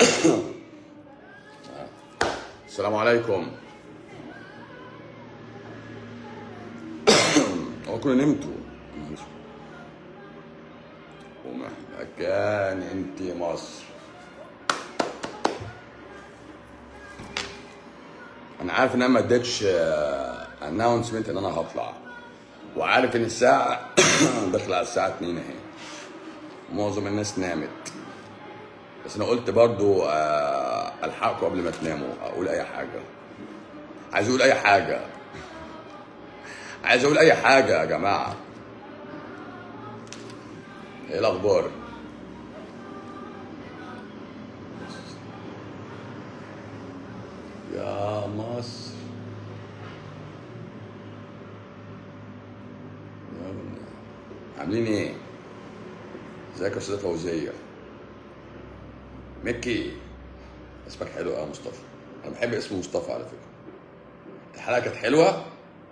السلام عليكم هو كنا نمتوا ومهما كان انت مصر انا عارف ان انا ما اديتش اناونسمنت ان انا هطلع وعارف ان الساعه داخله على الساعه 2 اهي معظم الناس نامت بس انا قلت برضو آه، الحقكم قبل ما تناموا اقول اي حاجه عايز اقول اي حاجه عايز اقول اي حاجه يا جماعه ايه الاخبار يا مصر يا ابني. عاملين ايه ازيك يا استاذه فوزيه مكي اسمك حلو يا مصطفى انا بحب اسم مصطفى على فكره الحلقه كانت حلوه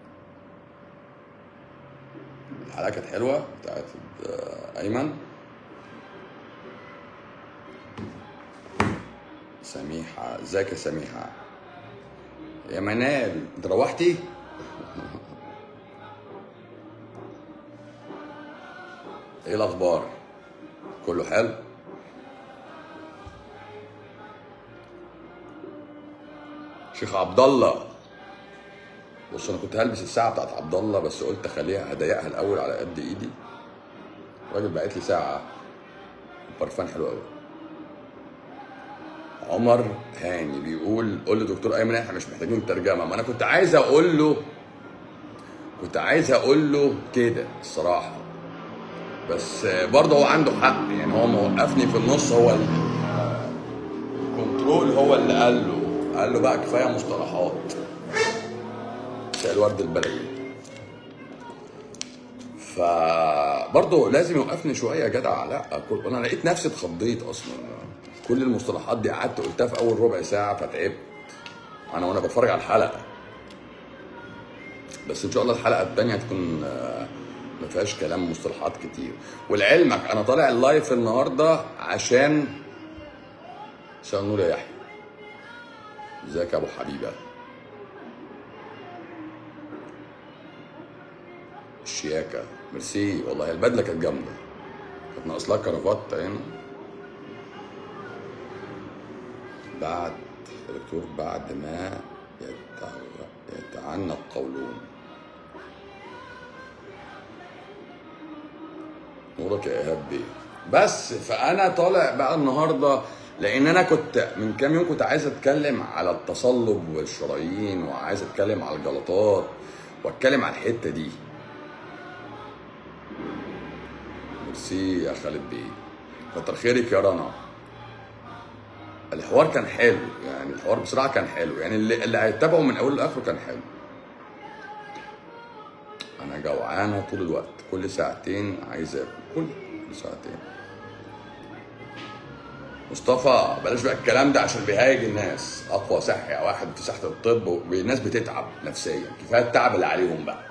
الحلقه كانت حلوه بتاعت آه، ايمن سميحه ازيك يا سميحه يا منال انت روحتي ايه الاخبار كله حلو شيخ عبد الله بص انا كنت هلبس الساعه بتاعت عبد الله بس قلت اخليها هضيقها الاول على قد ايدي الراجل بعت لي ساعه برفان حلو قوي عمر هاني بيقول قول لدكتور ايمن احنا مش محتاجين ترجمه ما انا كنت عايز اقول له كنت عايز اقول له كده الصراحه بس برضه هو عنده حق يعني هو موقفني في النص هو الكنترول هو اللي قال له قال له بقى كفايه مصطلحات مساء الورد البلدي فبرضه لازم يوقفني شويه يا جدع لا كل- انا لقيت نفسي اتخضيت اصلا كل المصطلحات دي قعدت قلتها في اول ربع ساعه فتعبت انا وانا بتفرج على الحلقه بس ان شاء الله الحلقه الثانيه تكون آه، ما فيهاش كلام مصطلحات كتير ولعلمك انا طالع اللايف النهارده عشان مساء النور يا يحيى ازيك يا ابو حبيبه الشياكه ميرسي والله البدله كانت جامده كانت ناقص لها كرافات هنا بعد يا دكتور بعد ما يتع- يتعنى القولون نورك يا ايهاب بيه بس فانا طالع بقى النهارده لان انا كنت من كام يوم كنت عايز اتكلم على التصلب والشرايين وعايز اتكلم على الجلطات واتكلم على الحته دي ميرسي يا خالد بيه كتر خيرك يا رنا الحوار كان حلو يعني الحوار بصراحه كان حلو يعني اللي, اللي هيتابعه من اوله لاخره كان حلو انا جوعانه طول الوقت كل ساعتين عايز اكل كل كل ساعتين مصطفى بلاش بقى الكلام ده عشان بيهايج الناس اقوى صحي واحد في ساحه الطب والناس بتتعب نفسيا كفايه التعب اللي عليهم بقى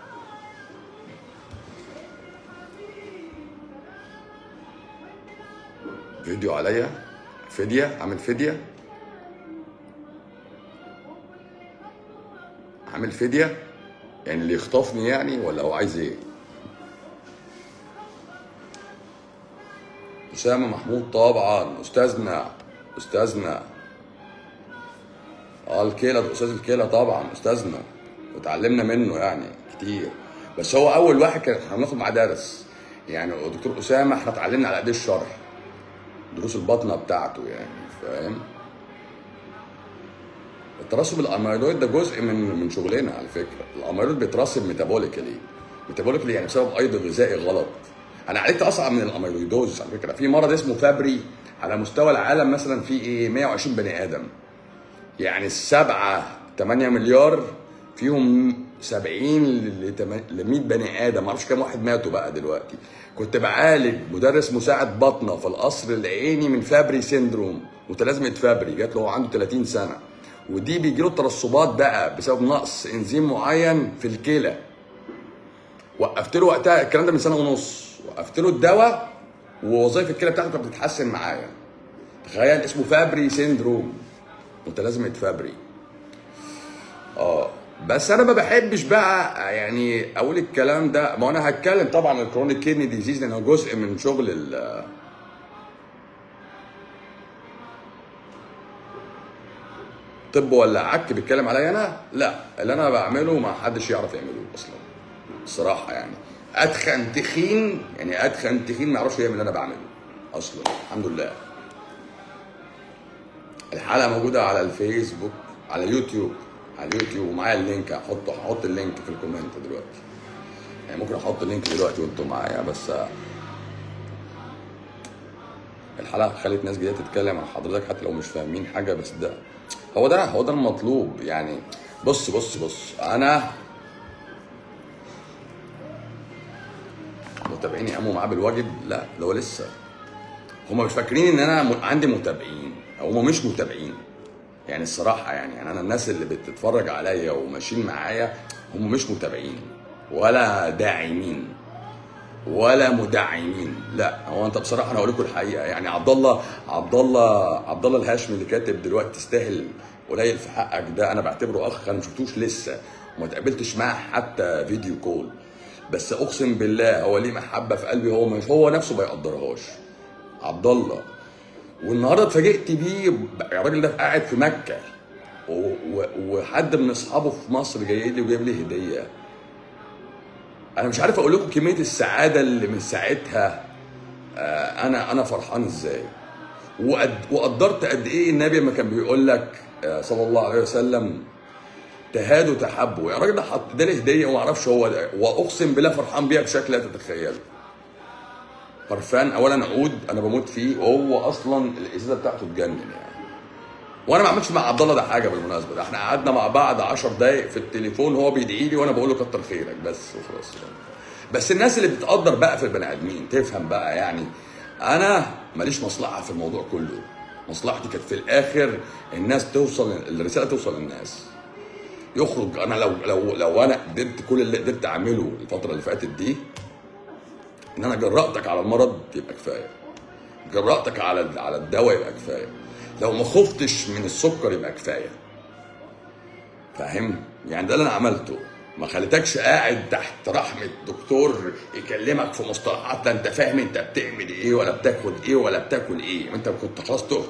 فيديو عليا فدية عامل فدية عامل فدية يعني اللي يخطفني يعني ولا هو عايز ايه أسامة محمود طبعا أستاذنا أستاذنا اه الكلى ده أستاذ الكلى طبعا أستاذنا وتعلمنا منه يعني كتير بس هو أول واحد كان احنا بناخد معاه درس يعني الدكتور أسامة احنا اتعلمنا على ايديه الشرح دروس البطنه بتاعته يعني فاهم الترسب الاميلويد ده جزء من من شغلنا على فكره الاميلويد بيترسب ميتابوليكالي ميتابوليكالي يعني بسبب ايض غذائي غلط انا عالجت اصعب من الاميلويدوز على فكره في مرض اسمه فابري على مستوى العالم مثلا في ايه 120 بني ادم يعني السبعة 8 مليار فيهم 70 ل 100 بني ادم معرفش كام واحد ماتوا بقى دلوقتي كنت بعالج مدرس مساعد بطنه في القصر العيني من فابري سيندروم متلازمه فابري جات له وهو عنده 30 سنه ودي بيجي له ترسبات بقى بسبب نقص انزيم معين في الكلى وقفت له وقتها الكلام ده من سنه ونص وقفت له الدواء ووظائف الكلى بتاعته كانت بتتحسن معايا تخيل اسمه فابري سيندروم متلازمه فابري اه بس انا ما بحبش بقى يعني اقول الكلام ده ما انا هتكلم طبعا عن الكرونيك كيدني ديزيز لانه جزء من شغل ال طب ولا عك بيتكلم عليا انا؟ لا اللي انا بعمله ما حدش يعرف يعمله اصلا الصراحه يعني اتخن تخين يعني اتخن تخين ما يعرفش يعمل اللي انا بعمله اصلا الحمد لله الحلقه موجوده على الفيسبوك على اليوتيوب على اليوتيوب ومعايا اللينك هحطه هحط اللينك في الكومنت دلوقتي يعني ممكن احط اللينك دلوقتي وانتم معايا بس الحلقه خلت ناس جديده تتكلم عن حضرتك حتى لو مش فاهمين حاجه بس ده هو ده هو ده المطلوب يعني بص بص بص انا متابعيني قاموا معاه بالواجب لا ده هو لسه هم مش فاكرين ان انا م- عندي متابعين هم مش متابعين يعني الصراحه يعني, يعني انا الناس اللي بتتفرج عليا وماشيين معايا هم مش متابعين ولا داعمين ولا مدعمين لا هو انت بصراحه انا هقول لكم الحقيقه يعني عبد الله عبد الله عبد الله الهاشمي اللي كاتب دلوقتي تستاهل قليل في حقك ده انا بعتبره اخ انا ما شفتوش لسه وما اتقابلتش معاه حتى فيديو كول بس اقسم بالله هو ليه محبه في قلبي هو مش هو نفسه ما يقدرهاش عبد الله والنهارده اتفاجئت بيه الراجل ده قاعد في مكه و- و- وحد من اصحابه في مصر جاي لي وجايب لي هديه انا مش عارف اقول لكم كميه السعاده اللي من ساعتها آه، انا انا فرحان ازاي وقد وقدرت قد ايه النبي لما كان بيقول لك آه، صلى الله عليه وسلم تهادوا تحبوا يا راجل ده حط ده لي هديه وما اعرفش هو ده واقسم بالله فرحان بيها بشكل لا تتخيله برفان اولا عود انا بموت فيه وهو اصلا الازازه بتاعته تجنن يعني وانا ما عملتش مع عبد الله ده حاجه بالمناسبه ده احنا قعدنا مع بعض 10 دقايق في التليفون هو بيدعي لي وانا بقول له كتر خيرك بس وخلاص بس الناس اللي بتقدر بقى في البني ادمين تفهم بقى يعني انا ماليش مصلحه في الموضوع كله مصلحتي كانت في الاخر الناس توصل الرساله توصل للناس يخرج انا لو لو لو انا قدرت كل اللي قدرت اعمله الفتره اللي فاتت دي ان انا جرأتك على المرض يبقى كفايه جرأتك على على الدواء يبقى كفايه لو ما خفتش من السكر يبقى كفايه فاهم يعني ده اللي انا عملته ما خليتكش قاعد تحت رحمة دكتور يكلمك في مصطلحات لا انت فاهم انت بتعمل ايه ولا بتاكل ايه ولا بتاكل ايه انت كنت خلاص تهت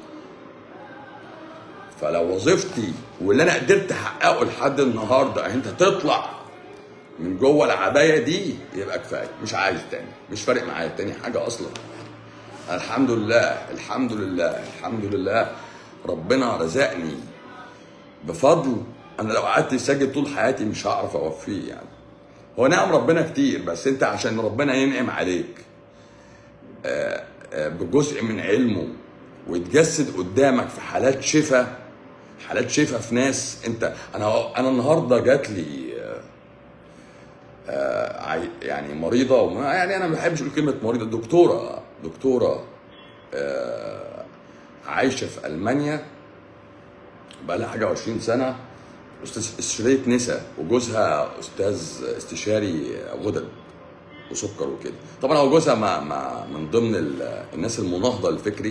فلو وظيفتي واللي انا قدرت احققه لحد النهارده انت تطلع من جوه العبايه دي يبقى كفايه مش عايز تاني مش فارق معايا تاني حاجه اصلا الحمد لله الحمد لله الحمد لله ربنا رزقني بفضل انا لو قعدت ساجد طول حياتي مش هعرف اوفيه يعني هو نعم ربنا كتير بس انت عشان ربنا ينعم عليك آه، آه، بجزء من علمه ويتجسد قدامك في حالات شفاء حالات شفاء في ناس انت انا انا النهارده جات لي آه، آه، عي- يعني مريضه وما- يعني انا ما بحبش اقول كلمه مريضه دكتوره دكتوره آه، عايشه في المانيا بقى لها حاجه 20 سنه استاذ استشاريه نسا وجوزها استاذ استشاري غدد وسكر وكده طبعا هو جوزها ما ما من ضمن ال- الناس المناهضه الفكري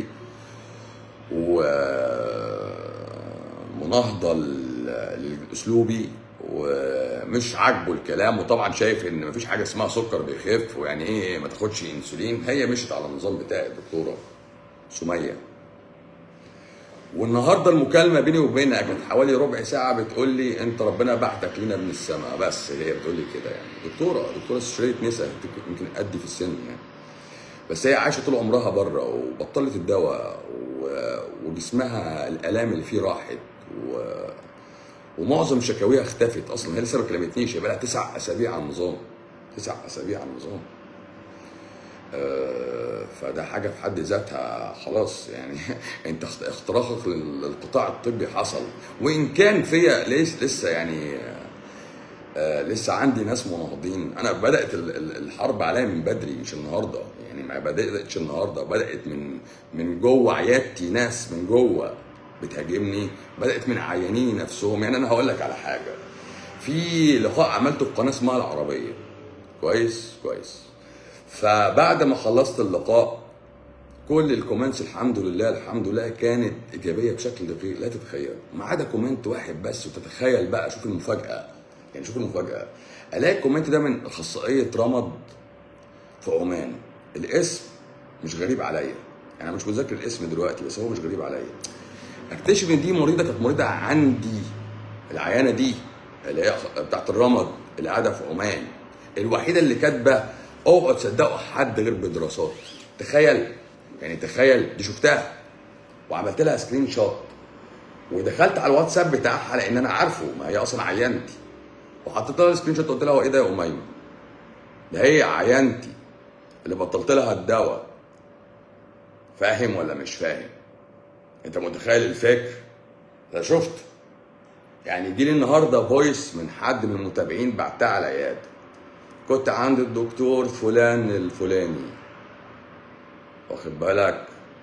ومناهضه الاسلوبي ومش عاجبه الكلام وطبعا شايف ان مفيش حاجه اسمها سكر بيخف ويعني ايه ما تاخدش انسولين هي مشت على النظام بتاعي الدكتوره سميه والنهارده المكالمه بيني وبينها كانت حوالي ربع ساعه بتقول لي انت ربنا بعتك لينا من السماء بس هي بتقول لي كده يعني دكتوره دكتوره استشاريه نساء يمكن قدي في السن يعني بس هي عايشه طول عمرها بره وبطلت الدواء و- وجسمها الالام اللي فيه راحت و... ومعظم شكاويها اختفت اصلا هي لسه ما كلمتنيش هي بقى لها تسع اسابيع على النظام تسع اسابيع على النظام آه، فده حاجه في حد ذاتها خلاص يعني انت اخت- اختراقك لل- للقطاع الطبي حصل وان كان فيا لسه لسه يعني آه، لسه عندي ناس مناهضين انا بدات ال- ال- الحرب عليا من بدري مش النهارده يعني ما بداتش النهارده بدات من من جوه عيادتي ناس من جوه بتهاجمني بدات من عيانيني نفسهم يعني انا هقول لك على حاجه في لقاء عملته في قناه اسمها العربيه كويس كويس فبعد ما خلصت اللقاء كل الكومنتس الحمد لله الحمد لله كانت ايجابيه بشكل دقيق لا تتخيل ما عدا كومنت واحد بس وتتخيل بقى شوف المفاجاه يعني شوف المفاجاه الاقي الكومنت ده من اخصائيه رمض في عمان الاسم مش غريب عليا يعني انا مش متذكر الاسم دلوقتي بس هو مش غريب عليا اكتشف ان دي مريضه كانت مريضه عندي العيانه دي اللي هي بتاعت الرمض اللي قاعده في عمان الوحيده اللي كاتبه اوعوا تصدقوا حد غير بدراسات تخيل يعني تخيل دي شفتها وعملت لها سكرين شوت ودخلت على الواتساب بتاعها لان انا عارفه ما هي اصلا عيانتي وحطيت لها السكرين شوت قلت لها هو ايه ده يا اميمه ده هي عيانتي اللي بطلت لها الدواء فاهم ولا مش فاهم انت متخيل الفكر انا شفت يعني جيلي النهارده فويس من حد من المتابعين بعتها على العياده كنت عند الدكتور فلان الفلاني واخد بالك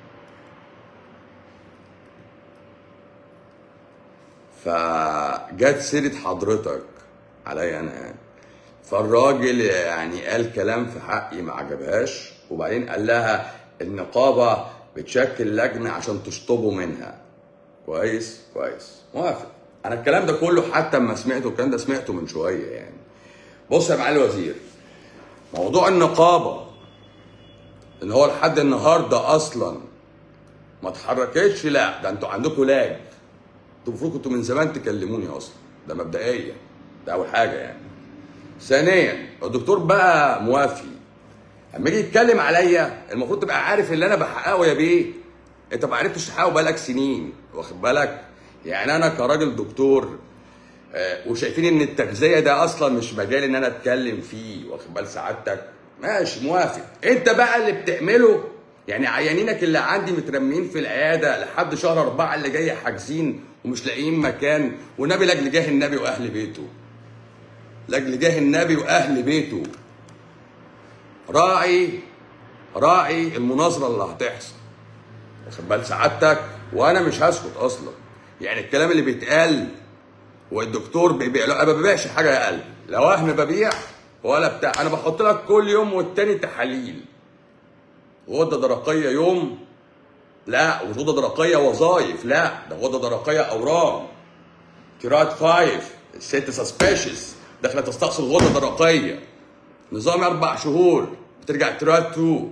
فجت سيرة حضرتك عليا انا يعني فالراجل يعني قال كلام في حقي ما عجبهاش وبعدين قال لها النقابة بتشكل لجنة عشان تشطبوا منها كويس كويس موافق انا الكلام ده كله حتى اما سمعته الكلام ده سمعته من شوية يعني بص يا معالي الوزير موضوع النقابة ان هو لحد النهارده اصلا ما اتحركتش لا ده انتوا عندكم لاج انتوا المفروض كنتوا من زمان تكلموني اصلا ده مبدئيا ده اول حاجه يعني ثانيا الدكتور بقى موافي اما يجي يتكلم عليا المفروض تبقى عارف اللي انا بحققه يا بيه انت ما عرفتش تحققه بقالك سنين واخد بالك يعني انا كراجل دكتور آه، وشايفين ان التغذيه ده اصلا مش مجال ان انا اتكلم فيه واخد بال سعادتك ماشي موافق انت بقى اللي بتعمله يعني عيانينك اللي عندي مترمين في العياده لحد شهر أربعة اللي جاي حاجزين ومش لاقيين مكان والنبي لاجل جاه النبي واهل بيته لاجل جاه النبي واهل بيته راعي راعي المناظره اللي هتحصل واخد بال سعادتك وانا مش هسكت اصلا يعني الكلام اللي بيتقال والدكتور بيبيع لا ما ببيعش حاجه يا قلبي لا وهم ببيع ولا بتاع انا بحط لك كل يوم والتاني تحاليل غده درقيه يوم لا وغده درقيه وظايف لا ده غده درقيه اورام تيرات 5 ست سسبيشس داخله تستأصل غده درقيه نظام اربع شهور بترجع تيرات 2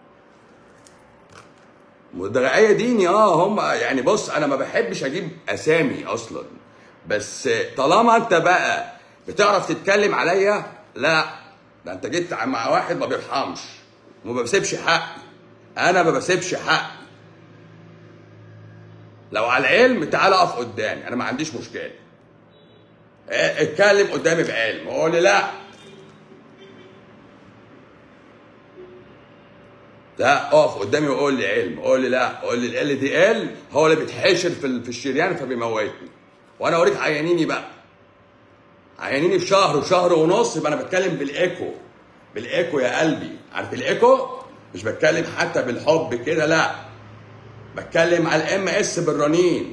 مدرعية ديني اه هم يعني بص انا ما بحبش اجيب اسامي اصلا بس طالما انت بقى بتعرف تتكلم عليا لا ده انت جيت مع واحد ما بيرحمش وما بسيبش حقي انا ما بسيبش حقي لو على العلم تعال اقف قدامي انا ما عنديش مشكله اه، اتكلم قدامي بعلم قول لي لا لا اقف قدامي وقول لي علم قول لي لا قول لي ال دي ال هو اللي بيتحشر في ال- في الشريان فبيموتني وانا اوريك عيانيني بقى عيانيني في شهر وشهر ونص يبقى انا بتكلم بالايكو بالايكو يا قلبي عارف الايكو مش بتكلم حتى بالحب كده لا بتكلم على الام اس بالرنين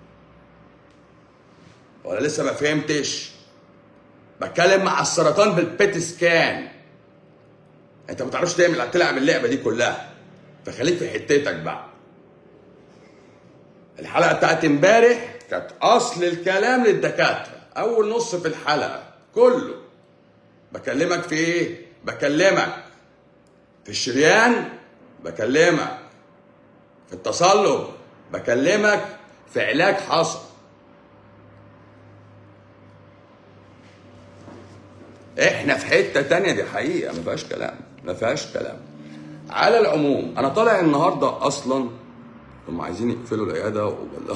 ولا لسه ما فهمتش بتكلم مع السرطان بالبيت سكان انت ما تعرفش تعمل تلعب اللعبه دي كلها فخليك في حتتك بقى الحلقه بتاعت امبارح كانت اصل الكلام للدكاتره اول نص في الحلقه كله بكلمك في ايه بكلمك في الشريان بكلمك في التصلب بكلمك في علاج حصل احنا في حته تانية دي حقيقه ما فيهاش كلام ما فيهاش كلام على العموم انا طالع النهارده اصلا هم عايزين يقفلوا العياده وبالله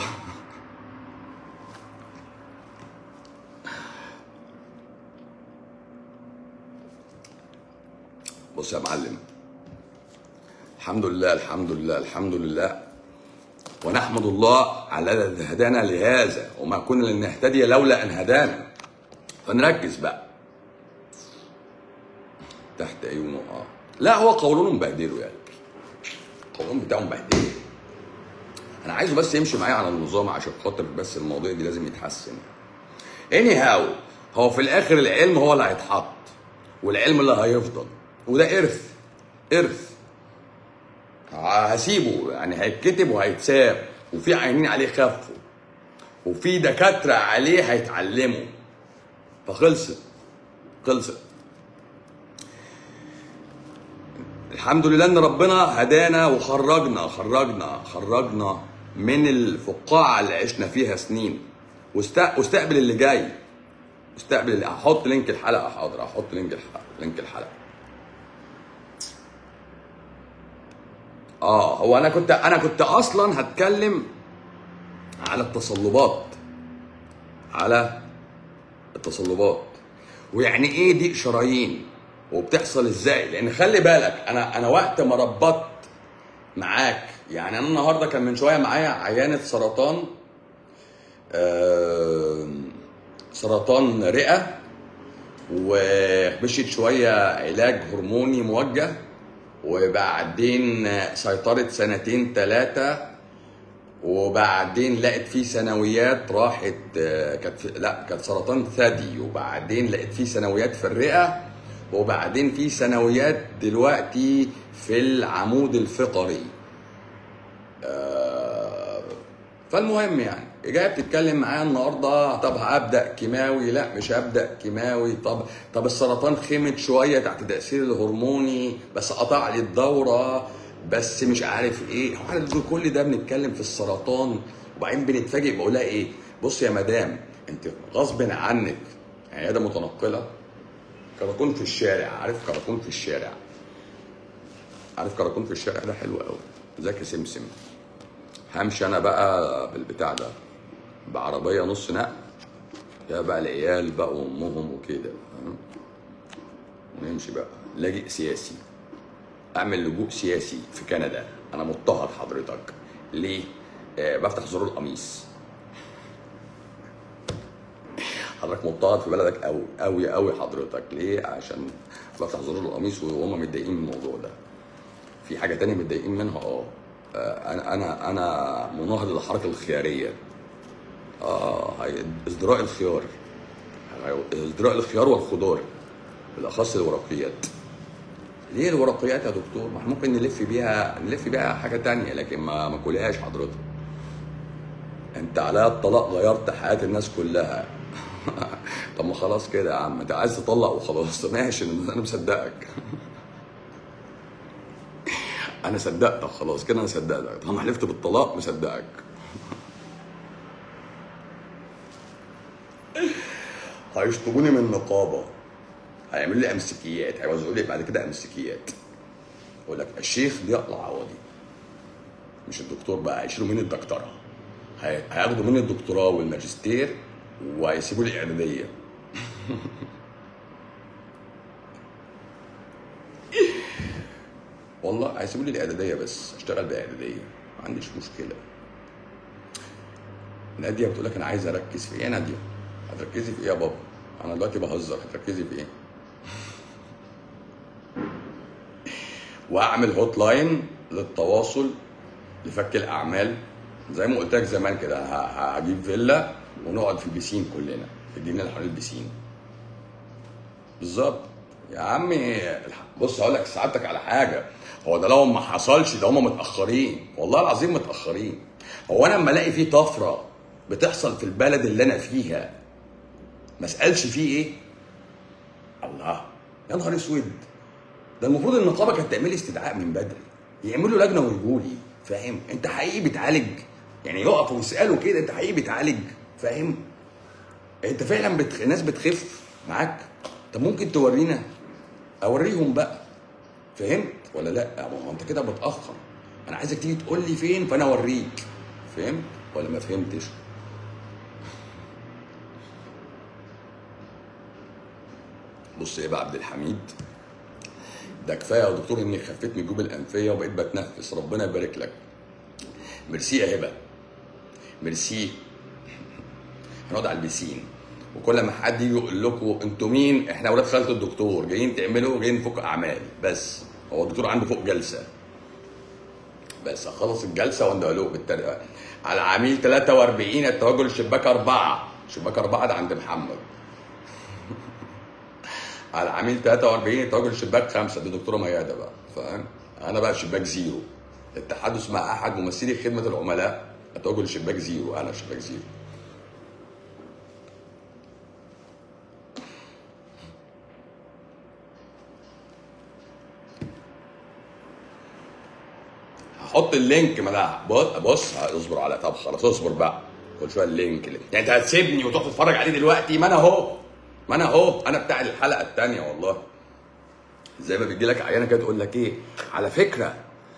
بص يا معلم الحمد لله الحمد لله الحمد لله ونحمد الله على الذي هدانا لهذا وما كنا لنهتدي لولا ان هدانا فنركز بقى تحت عيونه اه لا هو قولونه مبهدله يعني القولون بتاعه مبهدله انا عايزه بس يمشي معايا على النظام عشان خاطر بس المواضيع دي لازم يتحسن اني هاو هو في الاخر العلم هو اللي هيتحط والعلم اللي هيفضل وده ارث ارث هسيبه يعني هيتكتب وهيتساب وفي عينين عليه خفوا وفي دكاتره عليه هيتعلموا فخلصت خلصت الحمد لله ان ربنا هدانا وخرجنا خرجنا خرجنا من الفقاعه اللي عشنا فيها سنين واست- واستقبل اللي جاي استقبل اللي هحط لينك الحلقه حاضر هحط لينك الحلقه لينك الحلقه اه هو انا كنت انا كنت اصلا هتكلم على التصلبات على التصلبات ويعني ايه ضيق شرايين وبتحصل ازاي لان خلي بالك انا انا وقت ما ربطت معاك يعني انا النهارده كان من شويه معايا عيانه سرطان آه سرطان رئه ومشيت شويه علاج هرموني موجه وبعدين سيطرت سنتين ثلاثه وبعدين لقيت فيه ثانويات راحت آه، كانت في- لا كانت سرطان ثدي وبعدين لقيت فيه ثانويات في الرئه وبعدين في ثانويات دلوقتي في العمود الفقري آه، فالمهم يعني جايه بتتكلم معايا النهارده طب هبدا كيماوي لا مش هبدا كيماوي طب طب السرطان خمت شويه تحت تاثير الهرموني بس قطع لي الدوره بس مش عارف ايه هو احنا دول كل ده بنتكلم في السرطان وبعدين بنتفاجئ بقول لها ايه بص يا مدام انت غصب عنك عياده متنقله كراكون في الشارع عارف كراكون في الشارع عارف كراكون في الشارع ده حلو قوي ازيك يا سمسم همشي انا بقى بالبتاع ده بعربيه نص نقل يا بقى العيال بقى وامهم وكده فاهم ونمشي بقى لاجئ سياسي اعمل لجوء سياسي في كندا انا مضطهد حضرتك ليه آه بفتح زرار القميص حضرتك مضطهد في بلدك قوي قوي قوي حضرتك ليه عشان بفتح زرار القميص وهم متضايقين من الموضوع ده في حاجه تانية متضايقين منها اه آه، انا انا انا مناهض للحركه الخياريه اه هي- ازدراء الخيار هي- ازدراء الخيار والخضار بالاخص الورقيات ليه الورقيات يا دكتور؟ ما احنا ممكن نلف بيها نلف بيها حاجه تانية لكن ما ما كلهاش حضرتك. انت على الطلاق غيرت حياه الناس كلها. طب ما خلاص كده يا عم انت عايز تطلق وخلاص ماشي انا مصدقك. انا صدقتك خلاص كده انا صدقتك طالما حلفت بالطلاق مصدقك. هيشطبوني من النقابه هيعملوا لي امسكيات هيوزعوا لي بعد كده امسكيات يقول لك الشيخ ضياء العوضي مش الدكتور بقى هيشيلوا مني الدكتوراه هي- هياخدوا مني الدكتوراه والماجستير وهيسيبوا لي اعداديه والله هيسيبوا لي الاعداديه بس اشتغل باعداديه ما عنديش مشكله ناديه بتقول لك انا عايز اركز في ايه يا ناديه هتركزي في ايه يا بابا انا دلوقتي بهزر هتركزي في ايه واعمل هوت لاين للتواصل لفك الاعمال زي ما قلت لك زمان كده ه- هجيب فيلا ونقعد في البسين كلنا في الجنينه اللي حوالين البسين بالظبط يا عمي الح- بص هقول لك سعادتك على حاجه هو ده لو ما حصلش ده هم متاخرين والله العظيم متاخرين هو انا لما الاقي في طفره بتحصل في البلد اللي انا فيها ما اسالش فيه ايه الله يا نهار اسود ده المفروض النقابه كانت تعمل لي استدعاء من بدري يعملوا لجنه ويجوا لي فاهم انت حقيقي بتعالج يعني يقفوا ويسالوا كده انت حقيقي بتعالج فاهم انت فعلا بتخ... الناس بتخف معاك طب ممكن تورينا اوريهم بقى فهمت ولا لا ما هو انت كده بتاخر انا عايزك تيجي تقول لي فين فانا اوريك فهمت ولا ما فهمتش بص ايه بقى عبد الحميد ده كفايه يا دكتور اني خفيت من الجيوب الانفيه وبقيت بتنفس ربنا يبارك لك ميرسي يا هبه ميرسي هنقعد على البسين وكل ما حد يجي يقول لكم انتوا مين احنا اولاد خاله الدكتور جايين تعملوا جايين نفك اعمال بس هو الدكتور عنده فوق جلسه بس اخلص الجلسه واندهلوه بالتريقه على عميل 43 التوجه للشباك اربعه شباك اربعه ده عند محمد على عميل 43 التوجه للشباك خمسه دي دكتوره مياده بقى فاهم انا بقى شباك زيرو التحدث مع احد ممثلي خدمه العملاء اتوجه لشباك زيرو انا شباك زيرو هحط اللينك ما انا بص بص اصبر على طب خلاص اصبر بقى كل شويه اللينك اللي. يعني انت هتسيبني وتروح تتفرج عليه دلوقتي ما انا اهو ما انا اهو انا بتاع الحلقه الثانيه والله زي ما بيجي لك عيانه كده تقول لك ايه على فكره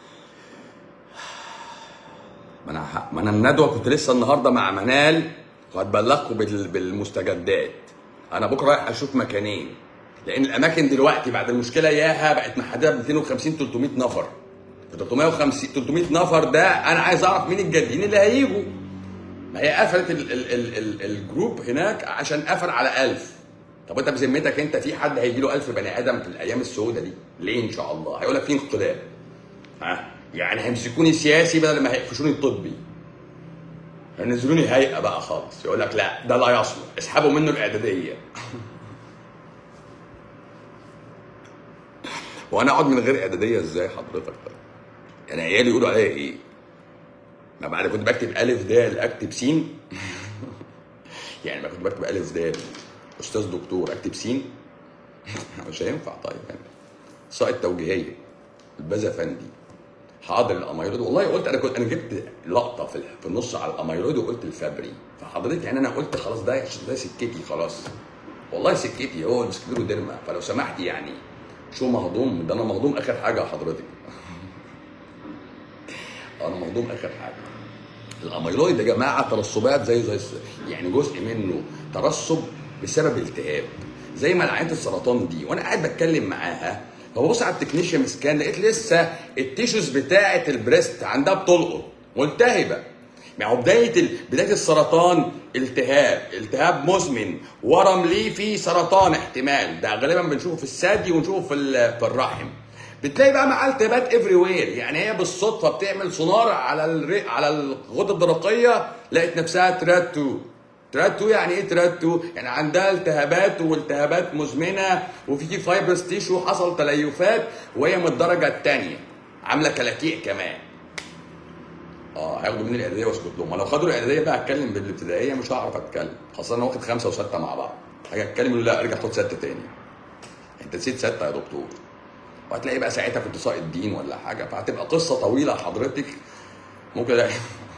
ما انا ح- ما انا الندوه كنت لسه النهارده مع منال وهتبلغكم بال- بالمستجدات انا بكره رايح اشوف مكانين لان الاماكن دلوقتي بعد المشكله ياها بقت محدده ب 250 300 نفر ف 350 300 نفر ده انا عايز اعرف مين الجادين اللي هيجوا ما هي قفلت ال ال ال ال الجروب هناك عشان قفل على 1000 طب انت بذمتك انت في حد هيجي له 1000 بني ادم في الايام السوداء دي ليه ان شاء الله هيقول لك في انقلاب ها يعني هيمسكوني سياسي بدل ما هيقفشوني الطبي هينزلوني هيئه بقى خالص يقول لك لا ده لا يصلح اسحبوا منه الاعداديه وانا اقعد من غير اعداديه ازاي حضرتك طيب يعني عيالي يقولوا عليا ايه ما بعد كنت بكتب الف دال اكتب سين يعني ما كنت بكتب الف دال استاذ دكتور اكتب سين مش هينفع طيب يعني سائط توجيهيه البازا فندي حاضر الاميرود والله قلت انا كنت انا جبت لقطه في في النص على الاميرود وقلت الفابري فحضرتك يعني انا قلت خلاص ده ده سكتي خلاص والله سكتي هو السكليروديرما فلو سمحت يعني شو مهضوم ده انا مهضوم اخر حاجه يا حضرتك انا مهضوم اخر حاجه الاميلويد يا جماعه ترسبات زي زي الس- يعني جزء منه ترسب بسبب التهاب زي ما عينه السرطان دي وانا قاعد بتكلم معاها فببص على التكنيشيان سكان لقيت لسه التيشوز بتاعه البريست عندها بتلقط ملتهبه يعني هو بدايه ال... بدايه السرطان التهاب التهاب مزمن ورم ليفي سرطان احتمال ده غالبا بنشوفه في الثدي ونشوفه في ال- في الرحم بتلاقي بقى معاه التهابات افري وير يعني هي بالصدفه بتعمل سونار على الري... على الغده الدرقيه لقت نفسها تراتو تراتو يعني ايه تراتو؟ يعني عندها التهابات والتهابات مزمنه وفي فايبرس تيشو حصل تليفات وهي من الدرجه الثانيه عامله كلاكيع كمان اه هياخدوا مني الاعداديه واسكت لهم ما لو خدوا الاعداديه بقى اتكلم بالابتدائيه مش هعرف اتكلم خاصه انا واخد خمسه وسته مع بعض هاجي اتكلم يقول لا ارجع خد سته تاني انت نسيت سته يا دكتور وهتلاقي بقى ساعتها كنت ساقط دين ولا حاجه فهتبقى قصه طويله حضرتك ممكن الاقي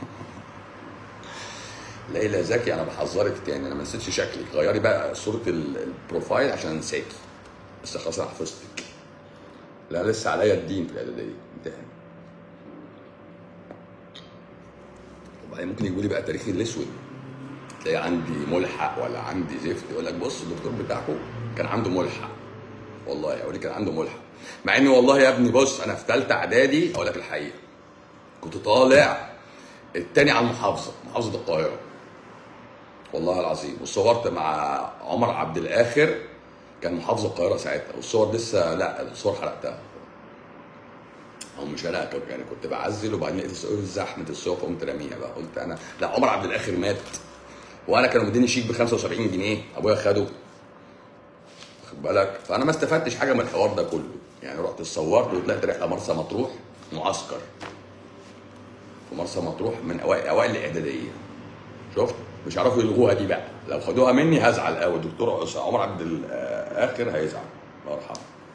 ليلى زكي انا بحذرك تاني انا ما نسيتش شكلك غيري بقى صوره ال- البروفايل عشان انساكي بس خلاص انا حفظتك لا لسه عليا الدين في الاعداديه امتحان وبعدين ممكن يجيبوا لي بقى تاريخي الاسود تلاقي عندي ملحق ولا عندي زفت يقول لك بص الدكتور بتاعكم كان عنده ملحق والله يقول لي كان عنده ملحق مع اني والله يا ابني بص انا في ثالثه اعدادي اقول لك الحقيقه كنت طالع التاني على المحافظه محافظه القاهره والله العظيم وصورت مع عمر عبد الاخر كان محافظ القاهره ساعتها والصور لسه لا الصور حرقتها او مش هلاقي يعني كنت بعزل وبعدين لقيت الصور زحمه الصور فقمت راميها بقى قلت انا لا عمر عبد الاخر مات وانا كانوا مديني شيك ب 75 جنيه ابويا خده واخد بالك فانا ما استفدتش حاجه من الحوار ده كله يعني رحت اتصورت وطلعت رحله مرسى مطروح معسكر في مرسى مطروح من اوائل اوائل الاعداديه شفت مش هيعرفوا يلغوها دي بقى لو خدوها مني هزعل قوي الدكتور عمر عبد الاخر هيزعل الله يرحمه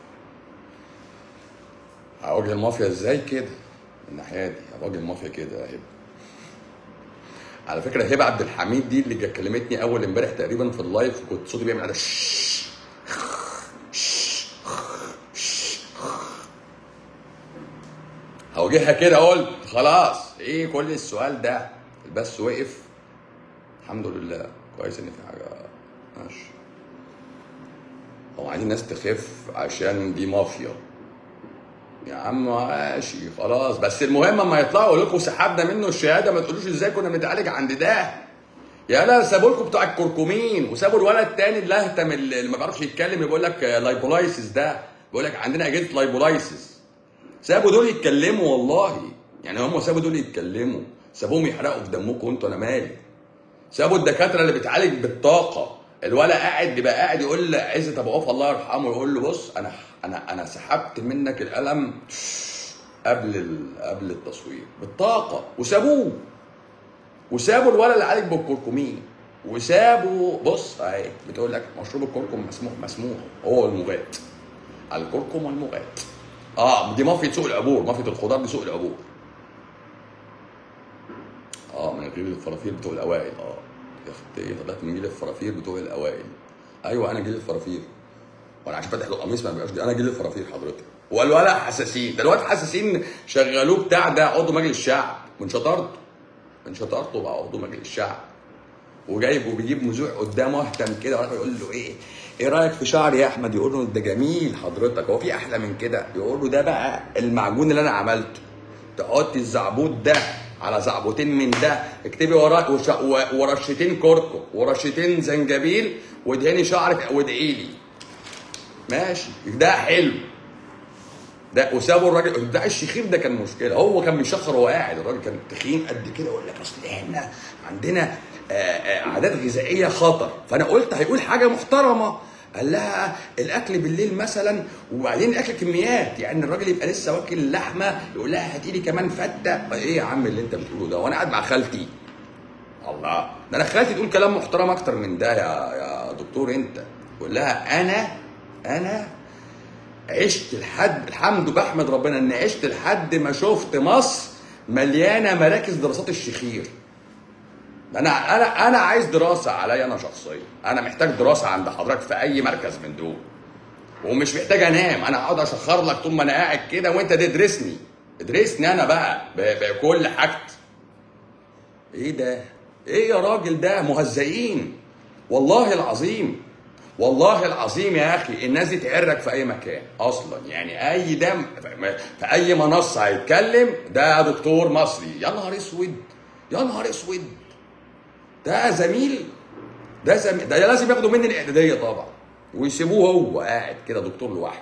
هواجه المافيا ازاي كده من الناحيه دي هواجه المافيا كده يا هبه على فكره هبه عبد الحميد دي اللي جت كلمتني اول امبارح تقريبا في اللايف كنت صوتي بيعمل على شش هواجهها كده قلت خلاص ايه كل السؤال ده البث وقف الحمد لله كويس ان في حاجه ماشي هو عايزين الناس تخف عشان دي مافيا يا عم ماشي خلاص بس المهم اما يطلعوا يقول لكم سحبنا منه الشهاده ما تقولوش ازاي كنا بنتعالج عند ده يا لا سابوا لكم بتوع الكركمين وسابوا الولد التاني اللي اهتم اللي ما بيعرفش يتكلم يقول لك لايبولايسيس ده بيقول لك عندنا اجهزه لايبولايسيس سابوا دول يتكلموا والله يعني هم سابوا دول يتكلموا سابوهم يحرقوا في دمكم انتوا انا مالي سابوا الدكاتره اللي بتعالج بالطاقه الولا قاعد بيبقى قاعد يقول لعزت ابو عوف الله يرحمه يقول له بص انا انا انا سحبت منك القلم قبل ال... قبل التصوير بالطاقه وسابوه وسابوا الولد اللي عالج بالكركمين وسابوا بص اهي بتقول لك مشروب الكركم مسموح مسموح هو المغات الكركم والمغات اه دي مافيا سوق العبور مافيا الخضار دي سوق العبور اه من غير الفرافير بتوع الاوائل اه يا اختي ايه طلعت من جيل الفرافير بتوع الاوائل ايوه انا جيل الفرافير وانا عشان فاتح له قميص ما بيبقاش انا جيل الفرافير حضرتك والولا حساسين ده الواد حساسين شغلوه بتاع ده عضو مجلس الشعب من شطارته من شطارته بقى عضو مجلس الشعب وجايب وبيجيب مذيع قدامه اهتم كده وراح يقول له ايه ايه رايك في شعري يا احمد يقول له ده جميل حضرتك هو في احلى من كده يقول له ده بقى المعجون اللي انا عملته تحط الزعبوط ده على زعبوتين من ده اكتبي وراه وش... و- ورشتين كركم ورشتين زنجبيل وادهني شعرك وادعي لي ماشي ده حلو ده وسابوا الراجل ده الشخير ده كان مشكله هو كان بيشخر وهو قاعد الراجل كان تخين قد كده يقول لك اصل احنا عندنا آه، آه، عادات غذائيه خطر فانا قلت هيقول حاجه محترمه قال لها الاكل بالليل مثلا وبعدين الاكل كميات يعني الراجل يبقى لسه واكل لحمه يقول لها هاتي لي كمان فته ايه يا عم اللي انت بتقوله ده وانا قاعد مع خالتي الله ده انا خالتي تقول كلام محترم اكتر من ده يا يا دكتور انت يقول لها انا انا عشت لحد الحمد بحمد ربنا ان عشت لحد ما شفت مصر مليانه مراكز دراسات الشخير انا انا انا عايز دراسه عليا انا شخصيا انا محتاج دراسه عند حضرتك في اي مركز من دول ومش محتاج انام انا هقعد اشخر لك طول ما انا قاعد كده وانت تدرسني ادرسني انا بقى ب- بكل حاجتي ايه ده ايه يا راجل ده مهزئين والله العظيم والله العظيم يا اخي الناس دي تعرك في اي مكان اصلا يعني اي دم في اي منصه هيتكلم ده دكتور مصري يا نهار اسود يا نهار اسود ده زميل ده زميل ده لازم ياخدوا مني الاعداديه طبعا ويسيبوه هو قاعد كده دكتور لوحده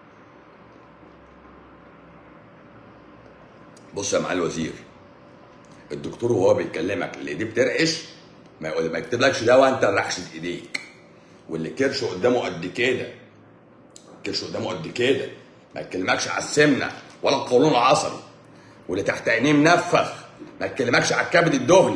بص يا معالي الوزير الدكتور وهو بيكلمك اللي ايديه بترعش ما يقول ما يكتبلكش دواء انت رعشة ايديك واللي كرشه قدامه قد كده كرشه قدامه قد كده ما يكلمكش على السمنه ولا القولون العصبي واللي تحت عينيه منفخ ما يكلمكش على الكبد الدهني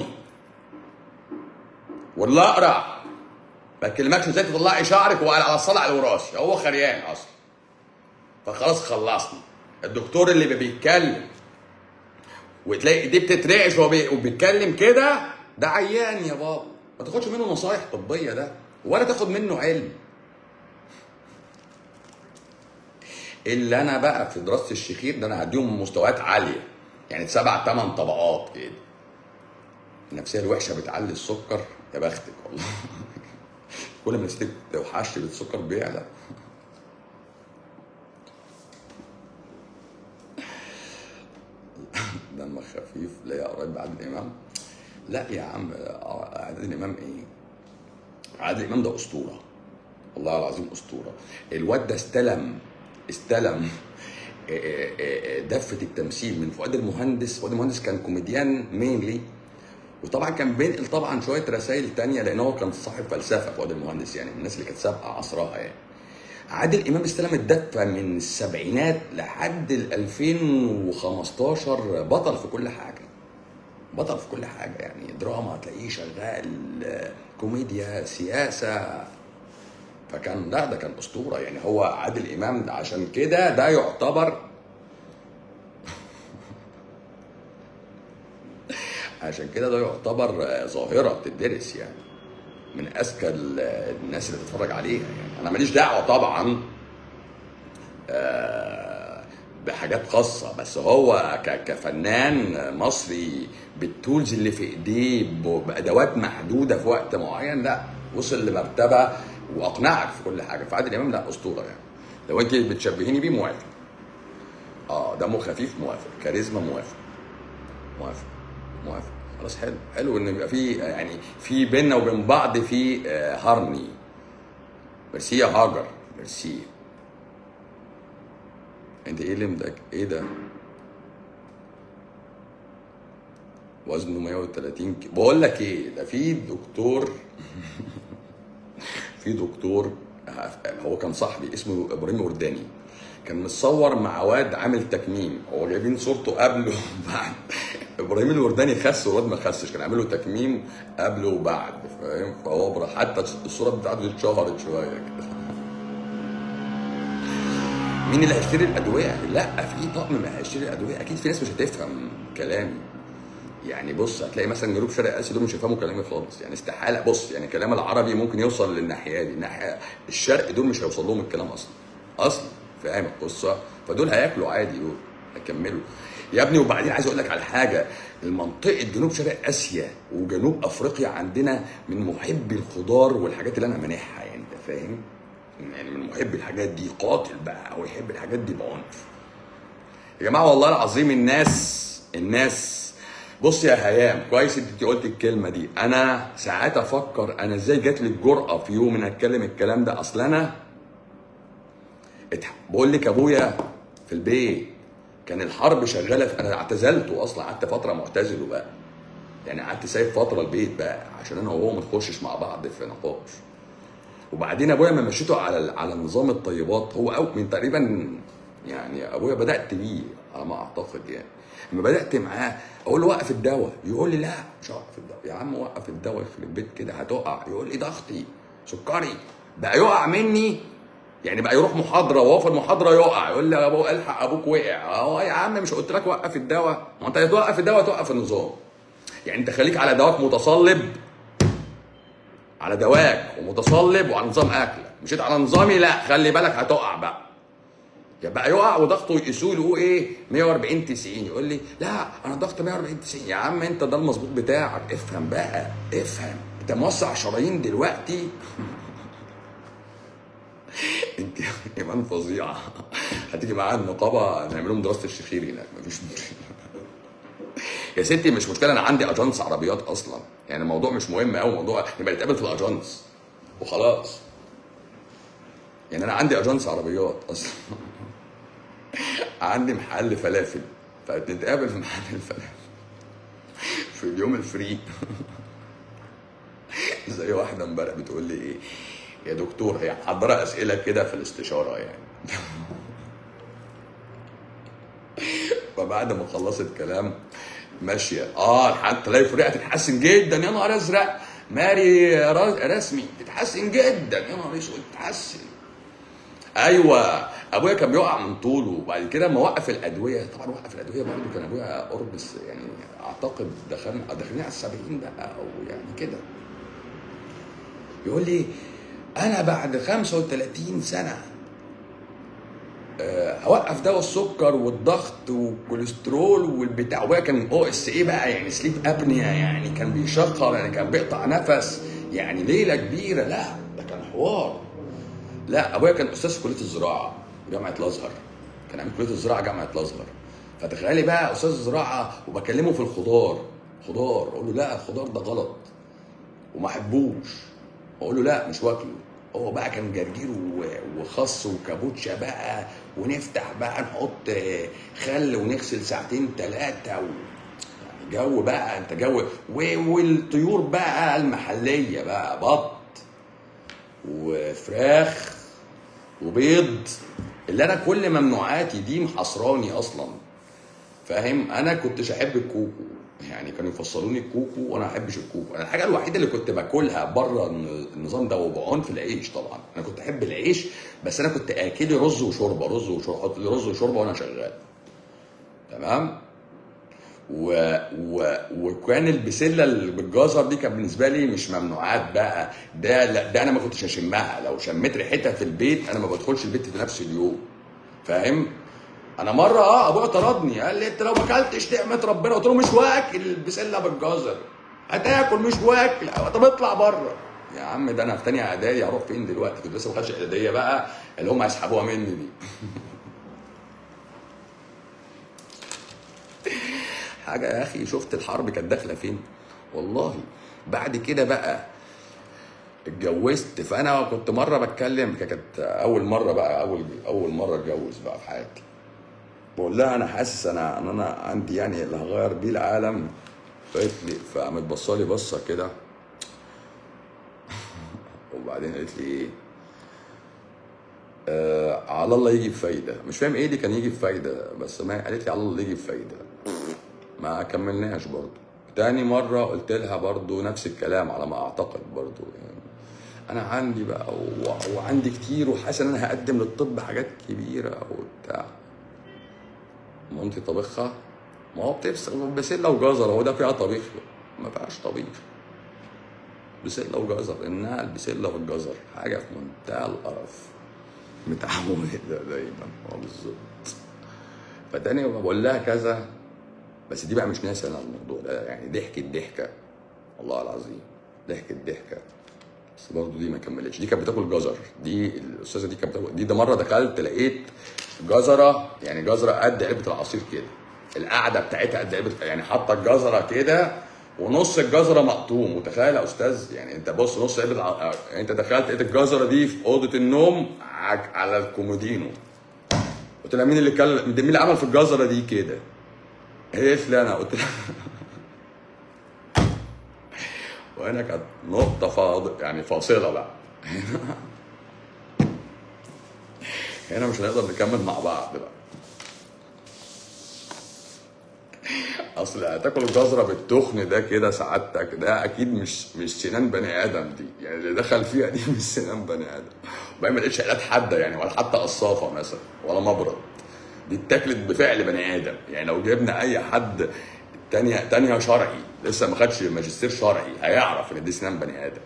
والاقرع ما يكلمكش ازاي تطلعي شعرك وعلى على الصلع الوراثي هو خريان اصلا فخلاص خلصنا الدكتور اللي بيتكلم وتلاقي ايديه بتترعش وهو بي- وبيتكلم كده ده عيان يا بابا ما تاخدش منه نصايح طبيه ده ولا تاخد منه علم اللي انا بقى في دراسه الشخير ده انا هديهم مستويات عاليه يعني سبع ثمان طبقات كده النفسيه الوحشه بتعلي السكر يا بختك والله كل ما نفسيتك توحش بالسكر بيعلى دمك خفيف لا يا قريب عادل امام لا يا عم آه، عادل امام ايه عادل امام ده اسطوره والله العظيم اسطوره الواد ده استلم استلم آه، آه، آه، دفه التمثيل من فؤاد المهندس فؤاد المهندس كان كوميديان مينلي وطبعا كان بينقل طبعا شويه رسائل تانية لان هو كان صاحب فلسفه فؤاد المهندس يعني من الناس اللي كانت سابقه عصرها يعني عادل امام استلم الدفه من السبعينات لحد ال 2015 بطل في كل حاجه بطل في كل حاجه يعني دراما هتلاقيه شغال آه، كوميديا سياسه فكان لا ده كان اسطوره يعني هو عادل امام ده عشان كده ده يعتبر عشان كده ده يعتبر آه، ظاهره بتدرس يعني من اذكى ال- الناس اللي تتفرج عليها يعني انا ماليش دعوه طبعا آه، بحاجات خاصه بس هو ك- كفنان مصري بالتولز اللي في ايديه ب- بادوات محدوده في وقت معين لا وصل لمرتبه واقنعك في كل حاجه فعادل امام لا اسطوره يعني لو انت بتشبهيني بيه موافق اه دمه خفيف موافق كاريزما موافق موافق موافق خلاص حلو حلو ان يبقى في يعني في بيننا وبين بعض في آه، هارموني ميرسي يا هاجر ميرسي انت ايه اللي مدك ايه ده وزنه 130 كيلو بقول لك ايه ده في دكتور في دكتور هو كان صاحبي اسمه ابراهيم ورداني كان متصور مع واد عامل تكميم هو جايبين صورته قبل وبعد ابراهيم الورداني خس والواد ما خسش كان عامل له تكميم قبل وبعد فاهم فهو برا- حتى الصوره بتاعته دي اتشهرت شويه كده مين اللي هيشتري الادويه؟ لا في طقم ما هيشتري الادويه اكيد في ناس مش هتفهم كلامي يعني بص هتلاقي مثلا جنوب شرق اسيا دول مش هيفهموا كلامي خالص يعني استحاله بص يعني كلام العربي ممكن يوصل للناحيه دي الناحيه الشرق دول مش هيوصل لهم الكلام اصلا اصلا فاهم القصه فدول هياكلوا عادي دول هيكملوا يا ابني وبعدين عايز اقول لك على حاجه المنطقه جنوب شرق اسيا وجنوب افريقيا عندنا من محبي الخضار والحاجات اللي انا مانحها يعني انت فاهم يعني من محبي الحاجات دي قاتل بقى ويحب الحاجات دي بعنف يا جماعه والله العظيم الناس الناس بص يا هيام كويس انت قلت الكلمه دي انا ساعات افكر انا ازاي جات لي الجرأه في يوم ان اتكلم الكلام ده اصل انا اتح... بقول لك ابويا في البيت كان الحرب شغاله في... انا اعتزلته اصلا قعدت فتره معتزله بقى يعني قعدت سايب فتره البيت بقى عشان انا وهو ما نخشش مع بعض في نقاش وبعدين ابويا ما مشيته على على نظام الطيبات هو أو من تقريبا يعني ابويا بدات بيه على ما اعتقد يعني لما بدات معاه اقول له وقف الدواء يقول لي لا مش هوقف الدواء يا عم وقف الدواء يخرب بيت كده هتقع يقول لي ضغطي سكري بقى يقع مني يعني بقى يروح محاضره وهو في المحاضره يقع يقول لي يا ابو الحق ابوك وقع اه يا عم مش قلت لك وقف الدواء ما انت توقف الدواء توقف النظام يعني انت خليك على دواك متصلب على دواك ومتصلب وعلى نظام اكلك مشيت على نظامي لا خلي بالك هتقع بقى يبقى يقع وضغطه يقيسوه يقول ايه 140 90 يقول لي لا انا ضغط 140 90 يا عم انت ده المظبوط بتاعك افهم بقى افهم انت موسع شرايين دلوقتي انت ايمان فظيعه هتيجي معاها النقابه نعمل لهم دراسه الشخير هناك مفيش مشكله يا ستي مش مشكله انا عندي اجانس عربيات اصلا يعني الموضوع مش مهم قوي موضوع نبقى نتقابل في الاجانس وخلاص يعني انا عندي اجانس عربيات اصلا عندي محل فلافل فنتقابل في محل الفلافل في اليوم الفري زي واحده امبارح بتقول لي ايه يا دكتور هي محضره اسئله كده في الاستشاره يعني فبعد ما خلصت كلام ماشيه اه حتى تلاقي فرقه تتحسن جدا يا نهار ازرق ماري را- رسمي تتحسن جدا يا نهار اسود تتحسن ايوه ابويا كان بيقع من طوله وبعد كده لما وقف الادويه طبعا وقف الادويه برضه كان ابويا قرب يعني اعتقد دخلنا داخلين على السبعين بقى او يعني كده يقول لي انا بعد 35 سنه آه، هوقف دواء السكر والضغط والكوليسترول والبتاع وهي كان او اس ايه بقى يعني سليب ابنيا يعني كان بيشخر يعني كان بيقطع نفس يعني ليله كبيره لا ده كان حوار لا ابويا كان استاذ في كليه الزراعه جامعه الازهر كان عامل كليه الزراعه جامعه الازهر فتخيلي بقى استاذ زراعه وبكلمه في الخضار خضار اقول له لا الخضار ده غلط وما احبوش اقول له لا مش واكله هو بقى كان جرجير و- وخس وكابوتشا بقى ونفتح بقى نحط خل ونغسل ساعتين ثلاثه و... يعني جو بقى انت جو و- والطيور بقى المحليه بقى بط وفراخ وبيض اللي انا كل ممنوعاتي دي محصراني اصلا فاهم انا كنتش احب الكوكو يعني كانوا يفصلوني الكوكو وانا ما احبش الكوكو انا الحاجه الوحيده اللي كنت باكلها بره النظام ده وبعنف العيش طبعا انا كنت احب العيش بس انا كنت اكلي رز وشوربه رز وشوربه حط لي رز وشوربه وانا شغال تمام و... و... وكان البسله اللي بالجزر دي كان بالنسبه لي مش ممنوعات بقى ده لا ده انا ما كنتش اشمها لو شميت ريحتها في البيت انا ما بدخلش البيت في نفس اليوم فاهم انا مره اه ابويا طردني قال لي انت لو ما اكلتش نعمه ربنا قلت له مش واكل البسله بالجزر هتاكل مش واكل طب اطلع بره يا عم ده انا في تانية اعدادي هروح فين دلوقتي كنت لسه ما خدتش اعداديه بقى اللي هم هيسحبوها مني دي حاجه يا اخي شفت الحرب كانت داخله فين والله بعد كده بقى اتجوزت فانا كنت مره بتكلم كانت اول مره بقى اول اول مره اتجوز بقى في حياتي بقول لها انا حاسس انا ان انا عندي يعني اللي هغير بيه العالم قالت لي فقامت بصالي بصه كده وبعدين قالت لي ايه آه على الله يجي بفايده مش فاهم ايه اللي كان يجي بفايده بس ما قالت لي على الله يجي بفايده ما كملناش برضو تاني مرة قلت لها برضو نفس الكلام على ما أعتقد برضو يعني أنا عندي بقى و- وعندي كتير وحاسس إن أنا هقدم للطب حاجات كبيرة وبتاع مامتي طبخها ما هو بتفسخ بسلة وجزر هو ده فيها طبيخ ما فيهاش طبيخ بسلة وجزر إنها البسلة والجزر حاجة في منتهى القرف متعودة دايما اه بالظبط فتاني بقول لها كذا بس دي بقى مش ناسي انا الموضوع ده يعني ضحكت ضحكه والله العظيم ضحكت ضحكه بس برضه دي ما كملتش دي كانت بتاكل جزر دي الاستاذه دي كانت بتاكل دي ده مره دخلت لقيت جزره يعني جزره قد علبه العصير كده القعده بتاعتها قد علبه يعني حاطه الجزره كده ونص الجزره مقطوم متخيل يا استاذ يعني انت بص نص علبه الع- يعني انت دخلت لقيت الجزره دي في اوضه النوم ع- على الكومودينو قلت لها مين اللي كل مين اللي عمل في الجزره دي كده هي قالت لي انا قلت لها وهنا كانت نقطة فاض يعني فاصلة بقى هنا مش هنقدر نكمل مع بعض بقى اصل هتاكل الجزره بالتخن ده كده سعادتك ده اكيد مش مش سنان بني ادم دي يعني اللي دخل فيها دي مش سنان بني ادم وبعدين ما لقيتش آلات حاده يعني ولا حتى قصافه مثلا ولا مبرد دي اتاكلت بفعل بني ادم يعني لو جبنا اي حد تانية تانية شرعي لسه ما خدش ماجستير شرعي هيعرف ان دي سنان بني ادم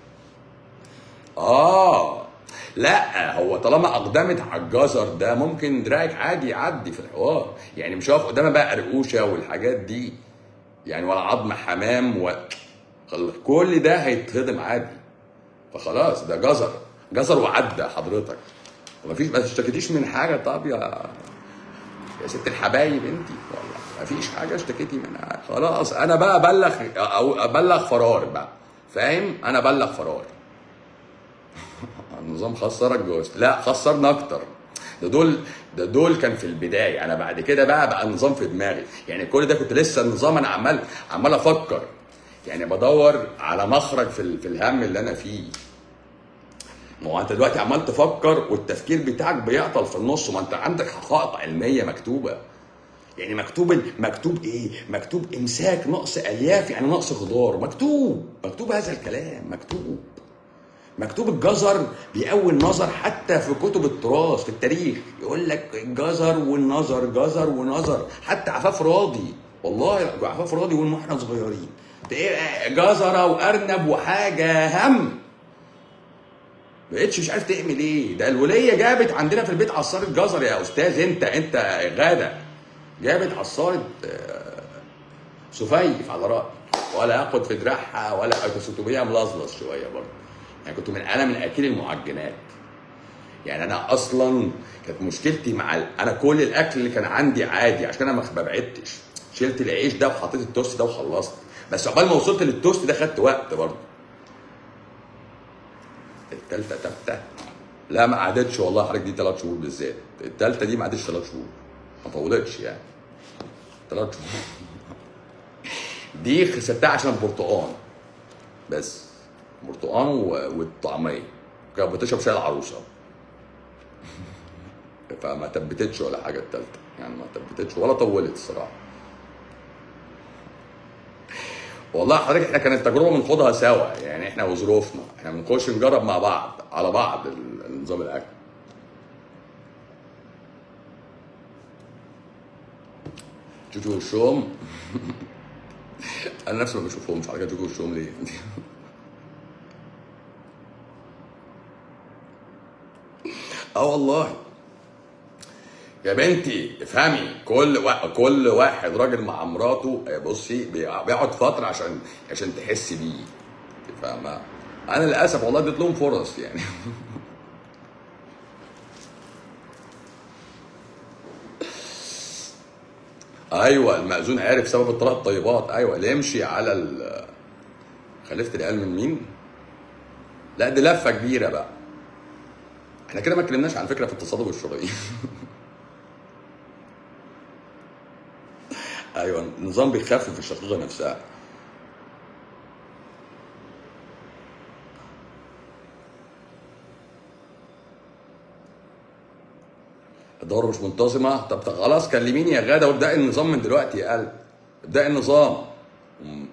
اه لا هو طالما اقدمت على الجزر ده ممكن دراعك عادي يعدي في الحوار يعني مش هقف قدامها بقى قرقوشه والحاجات دي يعني ولا عظم حمام و خل- كل ده هيتهضم عادي فخلاص ده جزر جزر وعدى حضرتك مفيش ما اشتكيتيش من حاجه طب يا يا ست الحبايب انت والله مفيش حاجه اشتكيتي منها خلاص انا بقى ابلغ او ابلغ فرار بقى فاهم انا ابلغ فرار النظام خسرك جوز لا خسرنا اكتر ده دول ده دول كان في البدايه انا بعد كده بقى بقى النظام في دماغي يعني كل ده كنت لسه النظام انا عمال عمال افكر يعني بدور على مخرج في ال- في الهم اللي انا فيه ما هو انت دلوقتي عمال تفكر والتفكير بتاعك بيعطل في النص ما انت عندك حقائق علميه مكتوبه يعني مكتوب مكتوب ايه؟ مكتوب امساك نقص الياف يعني نقص خضار مكتوب مكتوب هذا الكلام مكتوب مكتوب الجزر بأول نظر حتى في كتب التراث في التاريخ يقول لك الجزر والنظر جزر ونظر حتى عفاف راضي والله عفاف راضي يقول واحنا صغيرين تلاقيه جزره وارنب وحاجه هم بقتش مش عارف تعمل ايه ده الوليه جابت عندنا في البيت عصاره جزر يا استاذ انت انت غاده جابت عصاره آه، سفيف على رأي ولا ياخد في دراعها ولا كنت ملظلظ شويه برضه يعني كنت من انا من اكل المعجنات يعني انا اصلا كانت مشكلتي مع ال... انا كل الاكل اللي كان عندي عادي عشان انا ما بعدتش شلت العيش ده وحطيت التوست ده وخلصت بس عقبال ما وصلت للتوست ده خدت وقت برضه التالتة تالتة لا ما قعدتش والله حضرتك دي ثلاث شهور بالذات التالتة دي ما قعدتش ثلاث شهور ما طولتش يعني ثلاث شهور دي خسرتها عشان البرتقان بس برتقان و- والطعميه كانت بتشرب شاي العروسه فما تبتتش ولا حاجه التالتة يعني ما تبتتش ولا طولت الصراحه والله حضرتك احنا كانت تجربه بنخوضها سوا يعني احنا وظروفنا احنا بنخش نجرب مع بعض على بعض ال- نظام الاكل جوجو والشوم انا نفسي ما بشوفهمش على كده جوجو والشوم ليه اه والله يا بنتي افهمي كل وا... كل واحد راجل مع مراته آه، بصي بي- بيقعد فتره عشان عشان تحسي بيه فاهمه انا للاسف والله اديت لهم فرص يعني ايوه المأذون عارف سبب الطلاق الطيبات ايوه اللي يمشي على ال خلفت العيال من مين؟ لا دي لفه كبيره بقى احنا كده ما اتكلمناش عن فكره في التصادم الشرعي ايوه النظام بيخفف الشقيقه نفسها الدوره مش منتظمه طب طب خلاص كلميني يا غاده وابداي النظام من دلوقتي يا قلب ابداي النظام مم.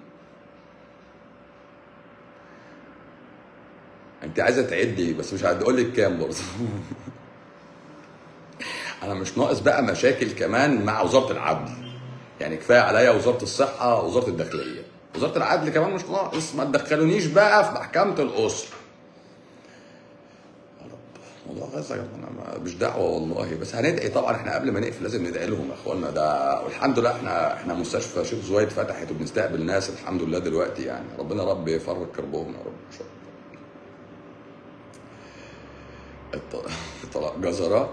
انت عايزه تعدي بس مش هقول لك كام برضه انا مش ناقص بقى مشاكل كمان مع وزاره العدل يعني كفايه عليا وزاره الصحه ووزاره الداخليه وزاره العدل كمان مش ناقص ما تدخلونيش بقى في محكمه الاسره يا رب موضوع غزه يا جماعة انا مش دعوه والله بس هندعي طبعا احنا قبل ما نقفل لازم ندعي لهم يا اخوانا ده والحمد لله احنا احنا مستشفى شيخ زويد فتحت وبنستقبل ناس الحمد لله دلوقتي يعني ربنا رب يفرج كربهم يا رب ان شاء الله الط- الطلاق جزره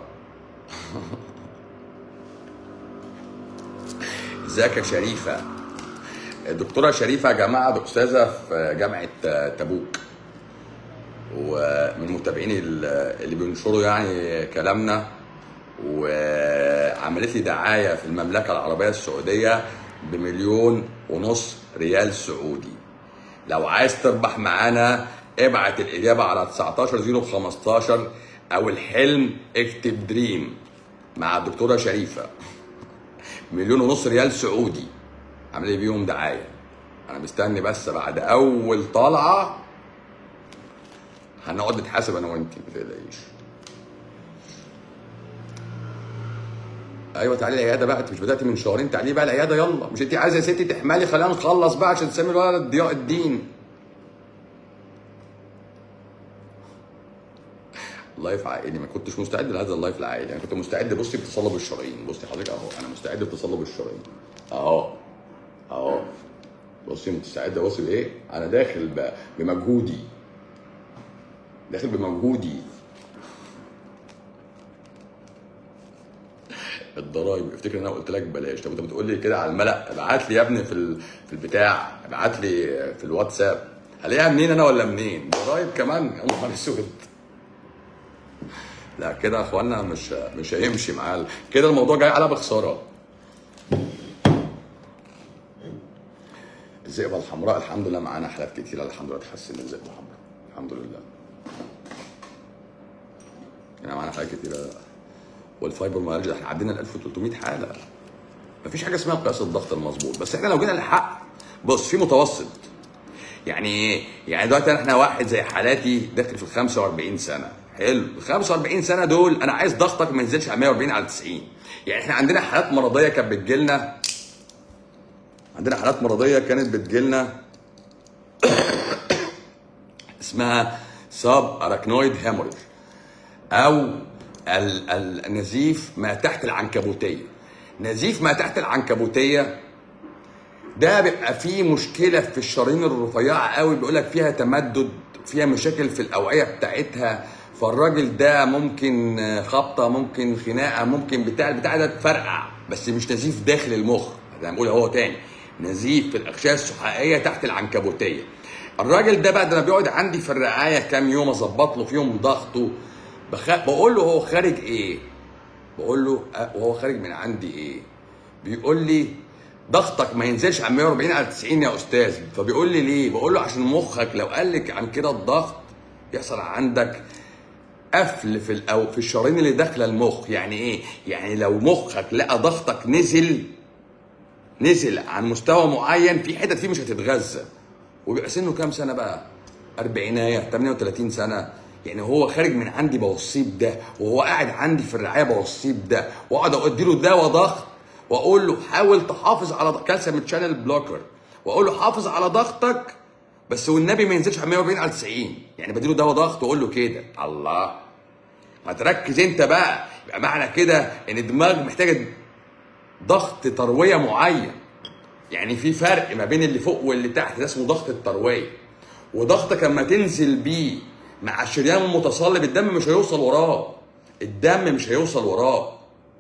ازيك يا شريفه الدكتوره شريفه يا جماعه دي استاذه في جامعه تبوك ومن المتابعين اللي بينشروا يعني كلامنا وعملت لي دعايه في المملكه العربيه السعوديه بمليون ونص ريال سعودي لو عايز تربح معانا ابعت الاجابه على 19015 او الحلم اكتب دريم مع الدكتوره شريفه مليون ونص ريال سعودي عامل لي بيهم دعايه انا مستني بس بعد اول طلعه هنقعد نتحاسب انا وانت ما تقلقيش ايوه تعالي العياده بقى انت مش بداتي من شهرين تعالي بقى العياده يلا مش انت عايزه يا ستي تحملي خلينا نخلص بقى عشان تسمي الولد ضياء الدين لايف عائلي ما كنتش مستعد لهذا اللايف العائلي انا كنت مستعد بصي بتصلب الشرايين بصي حضرتك اهو انا مستعد بتصلب الشرايين اهو اهو بصي مستعد بصي بايه انا داخل ب- بمجهودي داخل بمجهودي الضرايب افتكر ان انا قلت لك بلاش طب انت بتقول لي كده على الملأ ابعت لي يا ابني في ال- في البتاع ابعت لي في الواتساب هلاقيها منين انا ولا منين ضرايب كمان يا نهار اسود لا كده يا اخوانا مش مش هيمشي معاه كده الموضوع جاي على بخساره الذئبه الحمراء الحمد لله معانا حالات كتيره الحمد لله تحسن الذئبه الحمراء الحمد لله يعني معانا حالات كتيره والفايبر مالج احنا عدينا ال 1300 حاله مفيش حاجه اسمها قياس الضغط المظبوط بس احنا لو جينا للحق بص في متوسط يعني ايه؟ يعني دلوقتي احنا واحد زي حالاتي داخل في ال 45 سنه حلو ال 45 سنه دول انا عايز ضغطك ما ينزلش على 140 على 90 يعني احنا عندنا حالات مرضيه كانت بتجيلنا عندنا حالات مرضيه كانت بتجيلنا اسمها ساب اراكنويد هيموريج او ال- ال- النزيف ما تحت العنكبوتيه نزيف ما تحت العنكبوتيه ده بيبقى فيه مشكله في الشرايين الرفيعه قوي بيقول لك فيها تمدد فيها مشاكل في الاوعيه بتاعتها فالراجل ده ممكن خبطه ممكن خناقه ممكن بتاع البتاع ده تفرقع بس مش نزيف داخل المخ زي ما بقول هو تاني نزيف في الاغشيه السحائيه تحت العنكبوتيه الراجل ده بعد ما بيقعد عندي في الرعايه كام يوم اظبط له فيهم ضغطه بخ... بقول له هو خارج ايه بقول له أه وهو خارج من عندي ايه بيقول لي ضغطك ما ينزلش عن 140 على 90 يا استاذ فبيقول لي ليه بقول له عشان مخك لو قال لك عن كده الضغط يحصل عندك قفل في الأو في الشرايين اللي داخله المخ يعني ايه يعني لو مخك لقى ضغطك نزل نزل عن مستوى معين في حتت فيه مش هتتغذى وبيبقى سنه كام سنه بقى اربعينايه 38 سنه يعني هو خارج من عندي بوصيه بده وهو قاعد عندي في الرعايه بوصيه بده واقعد اديله دواء ضغط واقول له حاول تحافظ على كالسيوم تشانل بلوكر واقول له حافظ على ضغطك بس والنبي ما ينزلش على 140 على 90 يعني بديله دواء ضغط واقول له كده الله ما تركز انت بقى يبقى معنى كده ان الدماغ محتاجه ضغط ترويه معين يعني في فرق ما بين اللي فوق واللي تحت ده اسمه ضغط الترويه وضغطك اما تنزل بيه مع الشريان المتصلب الدم مش هيوصل وراه الدم مش هيوصل وراه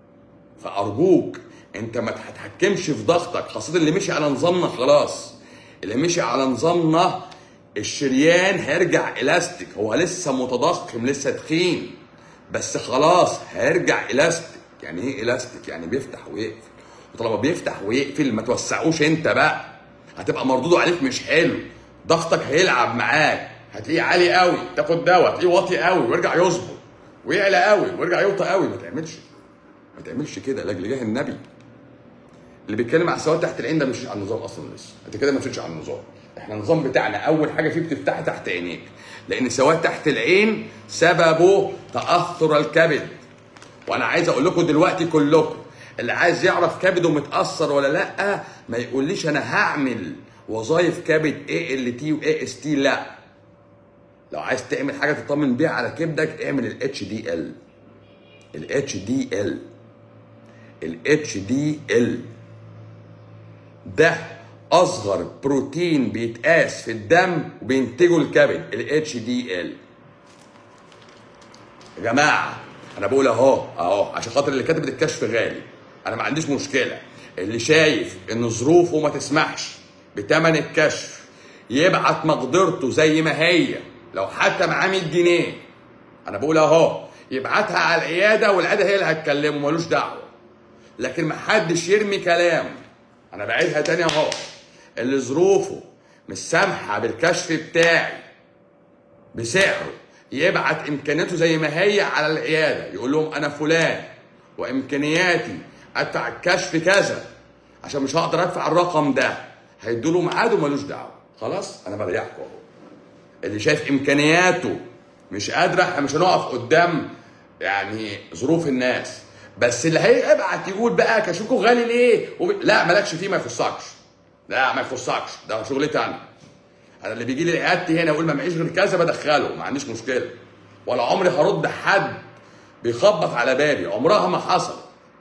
فارجوك انت ما تتحكمش في ضغطك خاصه اللي مشي على نظامنا خلاص اللي مشي على نظامنا الشريان هيرجع الاستيك هو لسه متضخم لسه تخين بس خلاص هيرجع الاستيك يعني ايه الاستيك يعني بيفتح ويقفل وطالما بيفتح ويقفل ما توسعوش انت بقى هتبقى مردوده عليك مش حلو ضغطك هيلعب معاك هتلاقيه عالي قوي تاخد دواء تلاقيه واطي قوي ويرجع يظبط ويعلى قوي ويرجع يوطى قوي ما تعملش ما تعملش كده لاجل جاه النبي اللي بيتكلم على السواد تحت العين ده مش على النظام اصلا لسه انت كده ما مشيتش على النظام احنا النظام بتاعنا اول حاجه فيه بتفتحها تحت عينيك لان سواد تحت العين سببه تاثر الكبد وانا عايز اقول لكم دلوقتي كلكم اللي عايز يعرف كبده متاثر ولا لا ما يقوليش انا هعمل وظائف كبد اي ال تي واي اس تي لا لو عايز تعمل حاجه تطمن بيها على كبدك اعمل الاتش دي ال الاتش دي ال الاتش دي ال ده اصغر بروتين بيتقاس في الدم وبينتجه الكبد الاتش دي ال يا جماعه انا بقول اهو اهو عشان خاطر اللي كاتب الكشف غالي انا ما عنديش مشكله اللي شايف ان ظروفه ما تسمحش بتمن الكشف يبعت مقدرته زي ما هي لو حتى معاه 100 جنيه انا بقول اهو يبعتها على العياده والعياده هي اللي هتكلمه ملوش دعوه لكن ما حدش يرمي كلام انا بعيدها تاني اهو اللي ظروفه مش سامحه بالكشف بتاعي بسعره يبعت امكانياته زي ما هي على العياده يقول لهم انا فلان وامكانياتي ادفع الكشف كذا عشان مش هقدر ادفع الرقم ده هيدوا له ميعاد ومالوش دعوه خلاص انا بريحكم اهو اللي شايف امكانياته مش قادره احنا مش هنقف قدام يعني ظروف الناس بس اللي هيبعت يقول بقى كشكو غالي ليه وب... لا مالكش فيه ما يخصكش لا ما يخصكش ده شغلتي انا انا اللي بيجي لي عيادتي هنا يقول ما معيش غير كذا بدخله ما عنديش مشكله ولا عمري هرد حد بيخبط على بابي عمرها ما حصل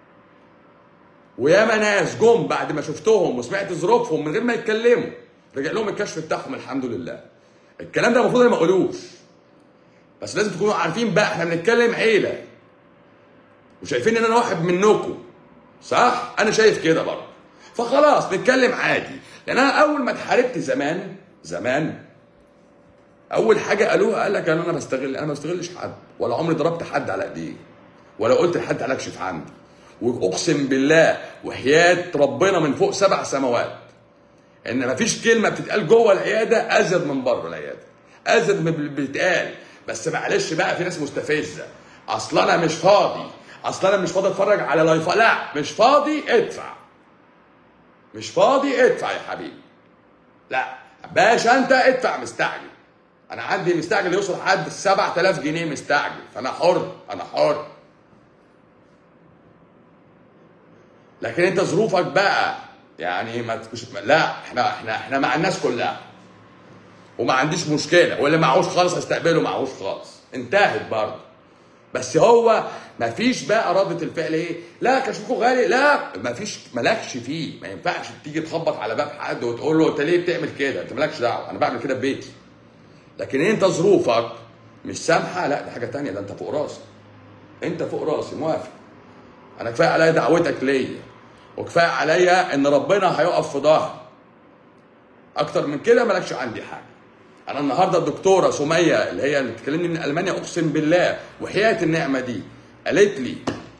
وياما ناس جم بعد ما شفتهم وسمعت ظروفهم من غير ما يتكلموا رجع لهم الكشف بتاعهم الحمد لله الكلام ده المفروض ما اقولوش بس لازم تكونوا عارفين بقى احنا بنتكلم عيله وشايفين ان انا واحد منكم صح انا شايف كده برضه فخلاص نتكلم عادي لان انا اول ما اتحاربت زمان زمان اول حاجه قالوها قال لك انا بستغل انا ما بستغلش حد ولا عمري ضربت حد على ايديه ولا قلت لحد على اكشف عندي واقسم بالله وحياه ربنا من فوق سبع سماوات ان مفيش كلمه بتتقال جوه العياده ازيد من بره العياده ازيد من اللي بيتقال بس معلش بقى في ناس مستفزه اصل انا مش فاضي اصل انا مش فاضي اتفرج على لايف لا مش فاضي ادفع مش فاضي ادفع يا حبيبي لا باشا انت ادفع مستعجل انا عندي مستعجل يوصل لحد 7000 جنيه مستعجل فانا حر انا حر لكن انت ظروفك بقى يعني ما مش لا احنا احنا احنا مع الناس كلها وما عنديش مشكله واللي معهوش خالص هستقبله معهوش خالص انتهت برضه بس هو ما فيش بقى ردة الفعل ايه؟ لا كشكوكو غالي لا ما فيش مالكش فيه ما ينفعش تيجي تخبط على باب حد وتقول له انت ليه بتعمل كده؟ انت مالكش دعوه انا بعمل كده في بيتي. لكن انت ظروفك مش سامحه لا دي حاجه تانية ده انت فوق راسي. انت فوق راسي موافق. انا كفايه عليا دعوتك ليا وكفايه عليا ان ربنا هيقف في ظهري. اكتر من كده مالكش عندي حاجه. انا النهارده الدكتوره سميه اللي هي اللي بتكلمني من المانيا اقسم بالله وحياه النعمه دي قالت لي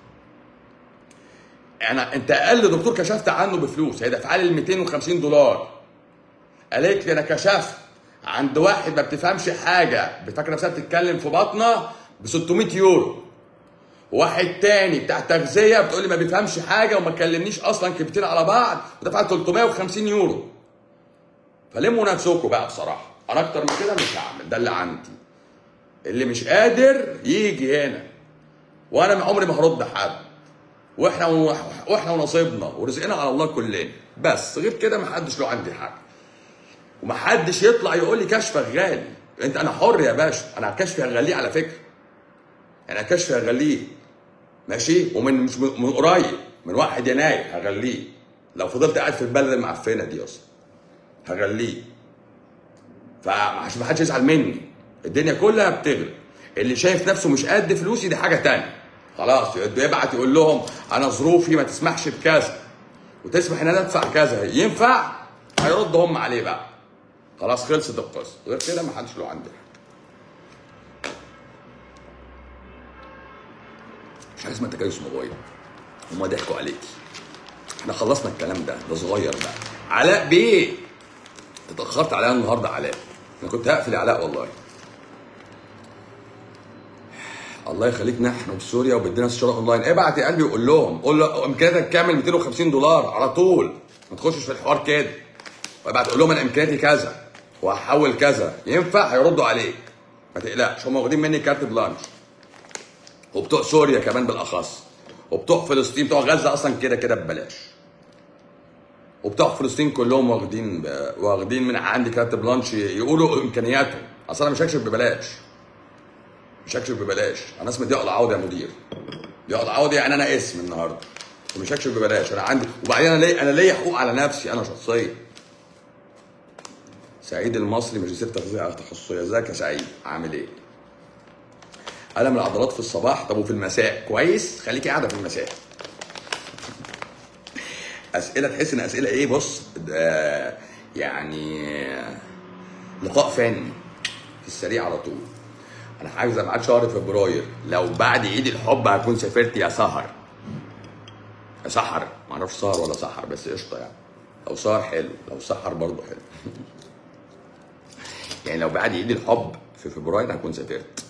انا انت اقل دكتور كشفت عنه بفلوس هي دافعه لي 250 دولار قالت لي انا كشفت عند واحد ما بتفهمش حاجه بتفكر نفسها بتتكلم في بطنه ب 600 يورو واحد تاني بتاع تغذيه بتقول لي ما بيفهمش حاجه وما كلمنيش اصلا كلمتين على بعض ودفع 350 يورو فلموا نفسكم بقى بصراحه انا اكتر من كده مش هعمل ده اللي عندي اللي مش قادر يجي هنا وانا عمري ما هرد حد واحنا واحنا ونصيبنا ورزقنا على الله كلنا بس غير كده ما حدش له عندي حاجه وما حدش يطلع يقول لي كشفك غالي انت انا حر يا باشا انا كشفي هغليه على فكره انا كشفي هغليه ماشي ومن مش من من قريب من 1 يناير هغليه لو فضلت قاعد في البلد المعفنه دي اصلا هغليه فعشان ما حدش يزعل مني الدنيا كلها بتغلى اللي شايف نفسه مش قد فلوسي دي حاجه تانية خلاص يبعت يقول لهم انا ظروفي ما تسمحش بكذا وتسمح ان انا ادفع كذا ينفع هيرد هم عليه بقى خلاص خلصت القصه غير كده ما حدش له عندي مش عايز ما تجاوز موبايل هما ضحكوا عليكي احنا خلصنا الكلام ده ده صغير بقى علاء بيه اتاخرت عليها النهارده علاء انا كنت هقفل علاء والله الله يخليك نحن في سوريا وبدينا استشاره اونلاين ابعت يا قلبي وقول لهم قول له امكانياتك كامل 250 دولار على طول ما تخشش في الحوار كده وابعت قول لهم انا امكانياتي كذا وهحول كذا ينفع هيردوا عليك ما تقلقش هم واخدين مني كارت بلانش وبتوع سوريا كمان بالاخص وبتوع فلسطين بتوع غزه اصلا كده كده ببلاش وبتوع فلسطين كلهم واخدين واخدين من عندي كارت بلانش يقولوا امكانياتهم اصل انا مش هكشف ببلاش مش هكشف ببلاش انا اسمي ضياء العوضي يا مدير ضياء العوضي يعني انا اسم النهارده ومش هكشف ببلاش انا عندي وبعدين انا ليا انا ليا حقوق على نفسي انا شخصيا سعيد المصري ماجستير تغذيه على تخصصيه ازيك يا سعيد عامل ايه الم العضلات في الصباح طب وفي المساء كويس خليكي قاعده في المساء اسئله تحس ان اسئله ايه بص ده يعني لقاء فني في السريع على طول انا حاجز ابعاد شهر فبراير لو بعد عيد الحب هكون سافرت يا سهر يا سحر معرفش سهر ولا سحر بس قشطه يعني لو سهر حلو لو سحر برضه حلو يعني لو بعد عيد الحب في فبراير هكون سافرت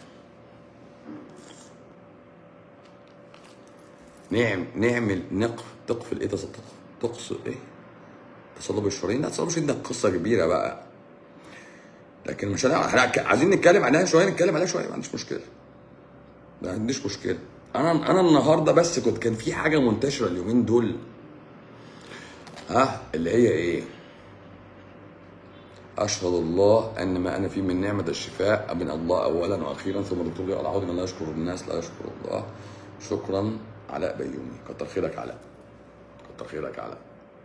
نعم نعمل نقف تقفل ايه تص- تقص ايه تصلب الشرايين لا تصلب الشرايين ده قصه كبيره بقى لكن مش انا احنا ك- عايزين نتكلم عليها شويه نتكلم عليها شويه ما عنديش مشكله ما عنديش مشكله انا انا النهارده بس كنت كان في حاجه منتشره اليومين دول ها اللي هي ايه أشهد الله أن ما أنا فيه من نعمة الشفاء من الله أولا وأخيرا ثم دكتور ضياء العوضي من لا يشكر الناس لا يشكر الله شكرا علاء بيومي كتر خيرك علاء كتر خيرك علاء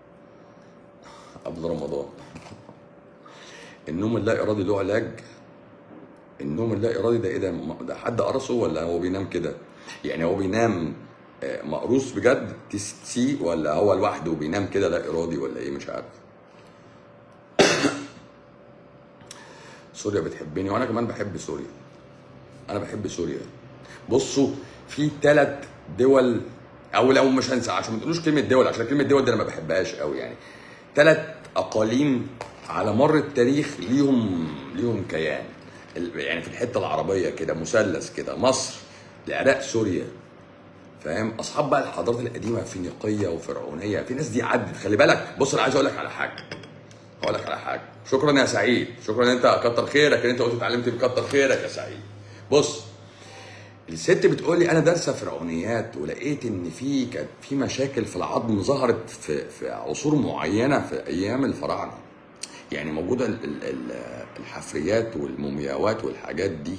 قبل رمضان النوم اللا إرادي له علاج النوم اللا إرادي ده إيه ده ده حد قرصه ولا هو بينام كده يعني هو بينام آه، مقروص بجد تي ولا هو لوحده بينام كده لا إرادي ولا إيه مش عارف سوريا بتحبني وانا كمان بحب سوريا انا بحب سوريا بصوا في ثلاث دول او لو مش هنسى عشان ما تقولوش كلمه دول عشان كلمه دول دي انا ما بحبهاش قوي يعني ثلاث اقاليم على مر التاريخ ليهم ليهم كيان ال- يعني في الحته العربيه كده مثلث كده مصر العراق سوريا فاهم اصحاب بقى الحضارات القديمه فينيقيه وفرعونيه في ناس دي عدت خلي بالك بص انا عايز اقول لك على حاجه هقول لك على حاجه شكرا يا سعيد شكرا ان انت كتر خيرك ان انت قلت اتعلمت بكتر خيرك يا سعيد بص الست بتقول لي انا دارسه فرعونيات ولقيت ان في كانت في مشاكل في العظم ظهرت في في عصور معينه في ايام الفراعنه يعني موجوده ال- ال- ال- الحفريات والمومياوات والحاجات دي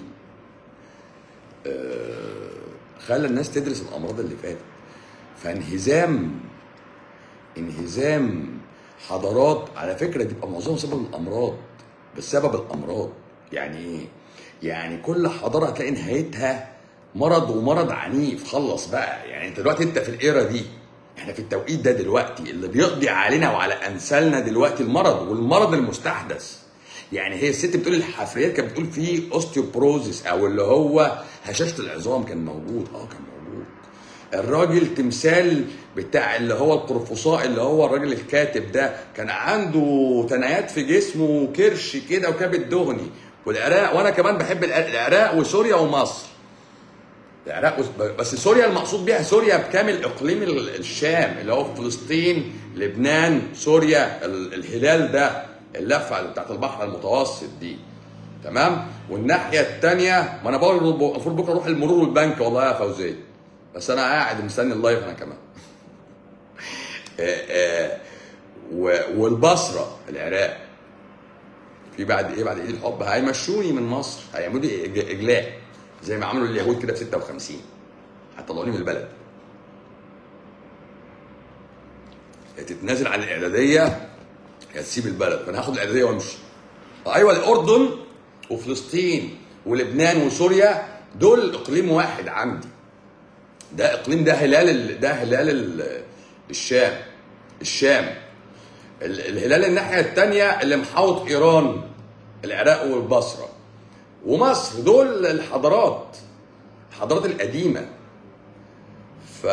آه، خلى الناس تدرس الامراض اللي فاتت فانهزام انهزام حضارات على فكره بيبقى معظمها سبب الامراض بسبب الامراض يعني ايه؟ يعني كل حضاره هتلاقي نهايتها مرض ومرض عنيف خلص بقى يعني انت دلوقتي انت في الايرا دي احنا في التوقيت ده دلوقتي اللي بيقضي علينا وعلى امثالنا دلوقتي المرض والمرض المستحدث يعني هي الست بتقول الحفريات كانت بتقول في اوستيوبروزيس او اللي هو هشاشه العظام كان موجود اه كان موجود الراجل تمثال بتاع اللي هو القرفصاء اللي هو الراجل الكاتب ده كان عنده تنايات في جسمه وكرش كده وكبد دهني والعراق وانا كمان بحب الع- العراق وسوريا ومصر العراق وس- بس سوريا المقصود بيها سوريا بكامل اقليم ال- الشام اللي هو فلسطين لبنان سوريا ال- الهلال ده اللفه بتاعت البحر المتوسط دي تمام والناحيه الثانيه ما انا بقول المفروض بكره اروح المرور والبنك والله يا فوزيه بس انا قاعد مستني اللايف انا كمان آه، آه، و- والبصره العراق في بعد ايه بعد عيد الحب هيمشوني من مصر هيعملوا لي إج- اجلاء زي ما عملوا اليهود كده في 56 هيطلعوني من البلد يا تتنازل عن الاعداديه يا تسيب البلد فانا هاخد الاعداديه وامشي ايوه الاردن وفلسطين ولبنان وسوريا دول اقليم واحد عندي ده اقليم ده هلال ال- ده هلال ال- الشام الشام ال- الهلال الناحيه الثانيه اللي محاوط ايران العراق والبصره ومصر دول الحضارات الحضارات القديمه ف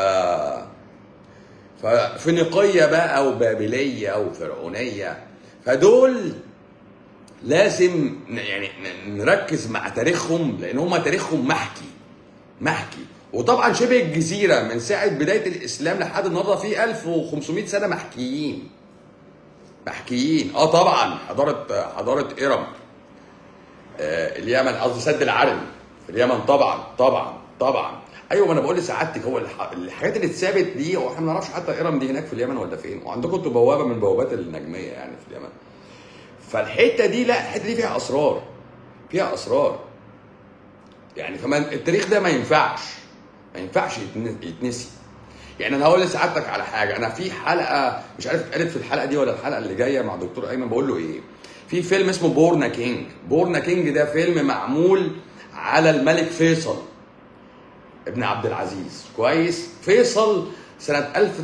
ففينيقيه بقى وبابليه وفرعونيه فدول لازم ن- يعني ن- نركز مع تاريخهم لان هم تاريخهم محكي محكي وطبعا شبه الجزيره من ساعه بدايه الاسلام لحد النهارده في 1500 سنه محكيين محكيين اه طبعا حضاره حضاره ارم آه اليمن قصدي سد العرم في اليمن طبعا طبعا طبعا ايوه ما انا بقول لسعادتك هو الح- الحاجات اللي اتثابت دي هو احنا ما نعرفش حتى ارم دي هناك في اليمن ولا فين وعندكم انتوا بوابه من بوابات النجميه يعني في اليمن فالحته دي لا الحته دي فيها اسرار فيها اسرار يعني كمان التاريخ ده ما ينفعش ما ينفعش يتن- يتنسي يعني انا هقول لسعادتك على حاجه انا في حلقه مش عارف اتقالت في الحلقه دي ولا الحلقه اللي جايه مع دكتور ايمن بقول له ايه في فيلم اسمه بورنا كينج بورنا كينج ده فيلم معمول على الملك فيصل ابن عبد العزيز كويس فيصل سنه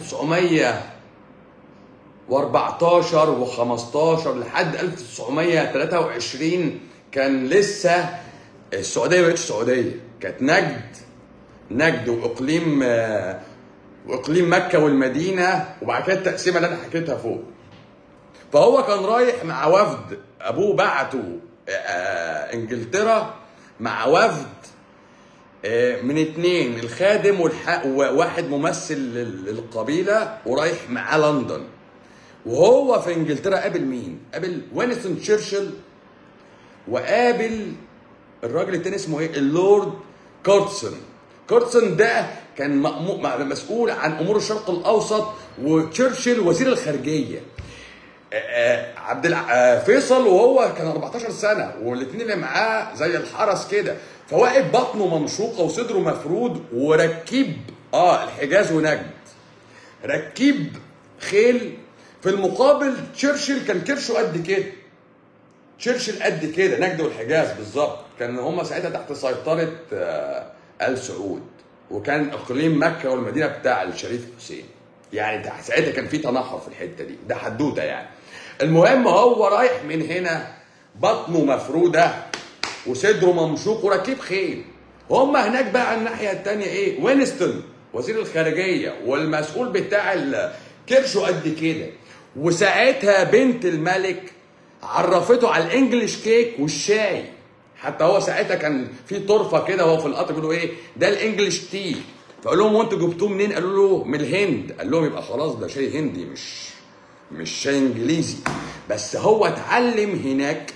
1914 و15 لحد 1923 كان لسه السعوديه ما بقتش سعوديه كانت نجد نجد واقليم آه، واقليم مكه والمدينه وبعد كده التقسيمه اللي انا حكيتها فوق فهو كان رايح مع وفد ابوه بعته آه، آه، انجلترا مع وفد آه، من اتنين الخادم والح... وواحد ممثل لل- للقبيله ورايح معاه لندن وهو في انجلترا قابل مين؟ قابل وينستون تشرشل وقابل الراجل التاني اسمه ايه؟ اللورد كورتسون كورتسون ده كان مأمو- م- مسؤول عن امور الشرق الاوسط وتشرشل وزير الخارجيه آه، آه، عبد الع... آه، فيصل وهو كان 14 سنه والاثنين اللي معاه زي الحرس كده فواقف بطنه ممشوقه وصدره مفرود وركيب اه الحجاز ونجد ركيب خيل في المقابل تشرشل كان كرشه قد كده تشرشل قد كده نجد والحجاز بالظبط كان هم ساعتها تحت سيطره آه، ال سعود وكان اقليم مكه والمدينه بتاع الشريف حسين يعني تحت- ساعتها كان في تنحر في الحته دي ده حدوته يعني المهم هو رايح من هنا بطنه مفروده وصدره ممشوق وراكب خيل هم هناك بقى الناحيه الثانيه ايه وينستون وزير الخارجيه والمسؤول بتاع ال- كرشه قد كده وساعتها بنت الملك عرفته على الانجليش كيك والشاي حتى هو ساعتها كان في طرفه كده وهو في القطر بيقولوا ايه ده الانجليش تي فقال لهم وانتوا جبتوه منين قالوا له من الهند قال لهم يبقى خلاص ده شاي هندي مش مش شاي انجليزي بس هو اتعلم هناك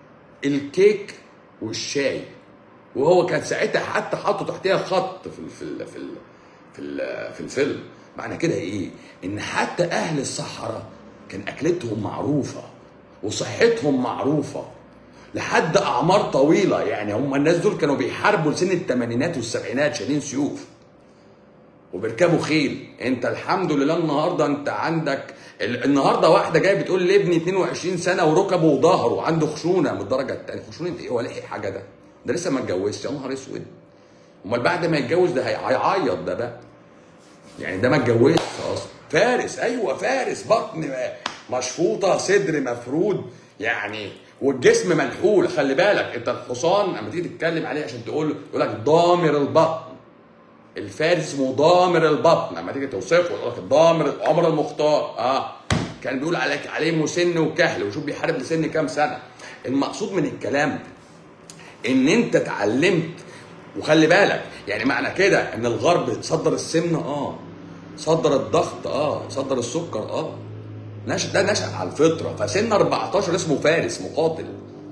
الكيك والشاي وهو كان ساعتها حتى حاطه تحتها خط في ال في ال في ال في, ال في الفيلم معنى كده ايه ان حتى اهل الصحراء كان اكلتهم معروفه وصحتهم معروفه لحد اعمار طويله يعني هم الناس دول كانوا بيحاربوا لسن الثمانينات والسبعينات شايلين سيوف وبيركبوا خيل انت الحمد لله النهارده انت عندك ال- النهارده واحده جايه بتقول لابني 22 سنه وركبه وظهره وعنده خشونه من الدرجه الثانيه خشونه ايه هو لحق حاجه ده ده لسه ما اتجوزش يا نهار اسود امال بعد ما يتجوز ده هي- هيعيط ده بقى يعني ده ما اتجوزش اصلا فارس ايوه فارس بطن مشفوطه صدر مفرود يعني والجسم منحول خلي بالك انت الحصان لما تيجي تتكلم عليه عشان تقول يقول لك ضامر البطن الفارس اسمه ضامر البطن لما تيجي توصفه يقول لك ضامر عمر المختار اه كان بيقول عليك عليه مسن وكهل وشوف بيحارب لسن كام سنه المقصود من الكلام ان انت اتعلمت وخلي بالك يعني معنى كده ان الغرب صدر السمنه اه صدر الضغط اه صدر السكر اه نشأ ده نشأ على الفطره فسن 14 اسمه فارس مقاتل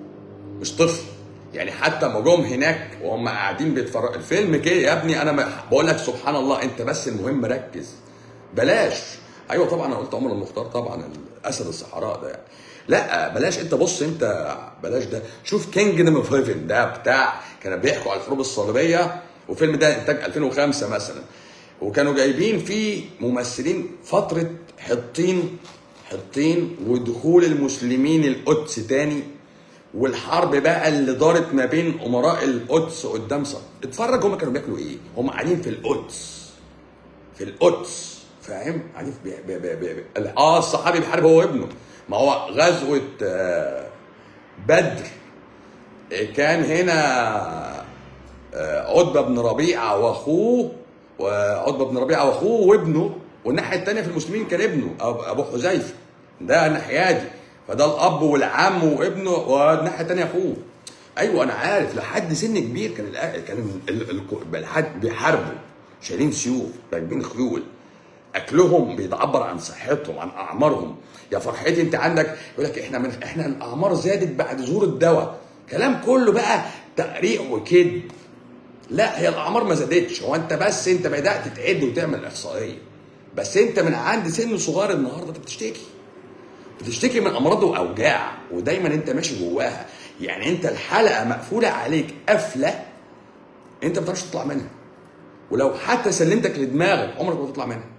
مش طفل يعني حتى ما جم هناك وهم قاعدين بيتفرجوا الفيلم كده يا ابني انا ما- بقول لك سبحان الله انت بس المهم ركز بلاش ايوه طبعا انا قلت عمر المختار طبعا اسد الصحراء ده يعني لا بلاش انت بص انت بلاش ده شوف كينجدم اوف هيفن ده بتاع كانوا بيحكوا على الحروب الصليبيه وفيلم ده انتاج 2005 مثلا وكانوا جايبين فيه ممثلين فتره حطين حطين ودخول المسلمين القدس تاني والحرب بقى اللي دارت ما بين امراء القدس قدام صف اتفرج هما كانوا بياكلوا ايه هم قاعدين في القدس في القدس فاهم قاعدين في بي بي بي بي بي. اه الصحابي بيحارب هو وابنه ما هو غزوه آه، بدر آه، كان هنا آه، عتبه بن ربيعه واخوه وعتبه بن ربيعه واخوه وابنه والناحيه الثانيه في المسلمين كان ابنه أب- ابو حذيفه ده الناحيه دي فده الاب والعم وابنه والناحيه الثانيه اخوه ايوه انا عارف لحد سن كبير كان الأ- كان ال- ال- الحد بيحاربوا شايلين سيوف راكبين خيول اكلهم بيتعبر عن صحتهم عن اعمارهم يا فرحتي انت عندك يقول لك احنا من احنا الاعمار زادت بعد ظهور الدواء كلام كله بقى تقريع وكذب لا هي الاعمار ما زادتش هو انت بس انت بدات تعد وتعمل احصائيه بس انت من عند سن صغير النهارده انت بتشتكي بتشتكي من امراض واوجاع ودايما انت ماشي جواها يعني انت الحلقه مقفوله عليك قفله انت ما بتعرفش تطلع منها ولو حتى سلمتك لدماغك عمرك ما تطلع منها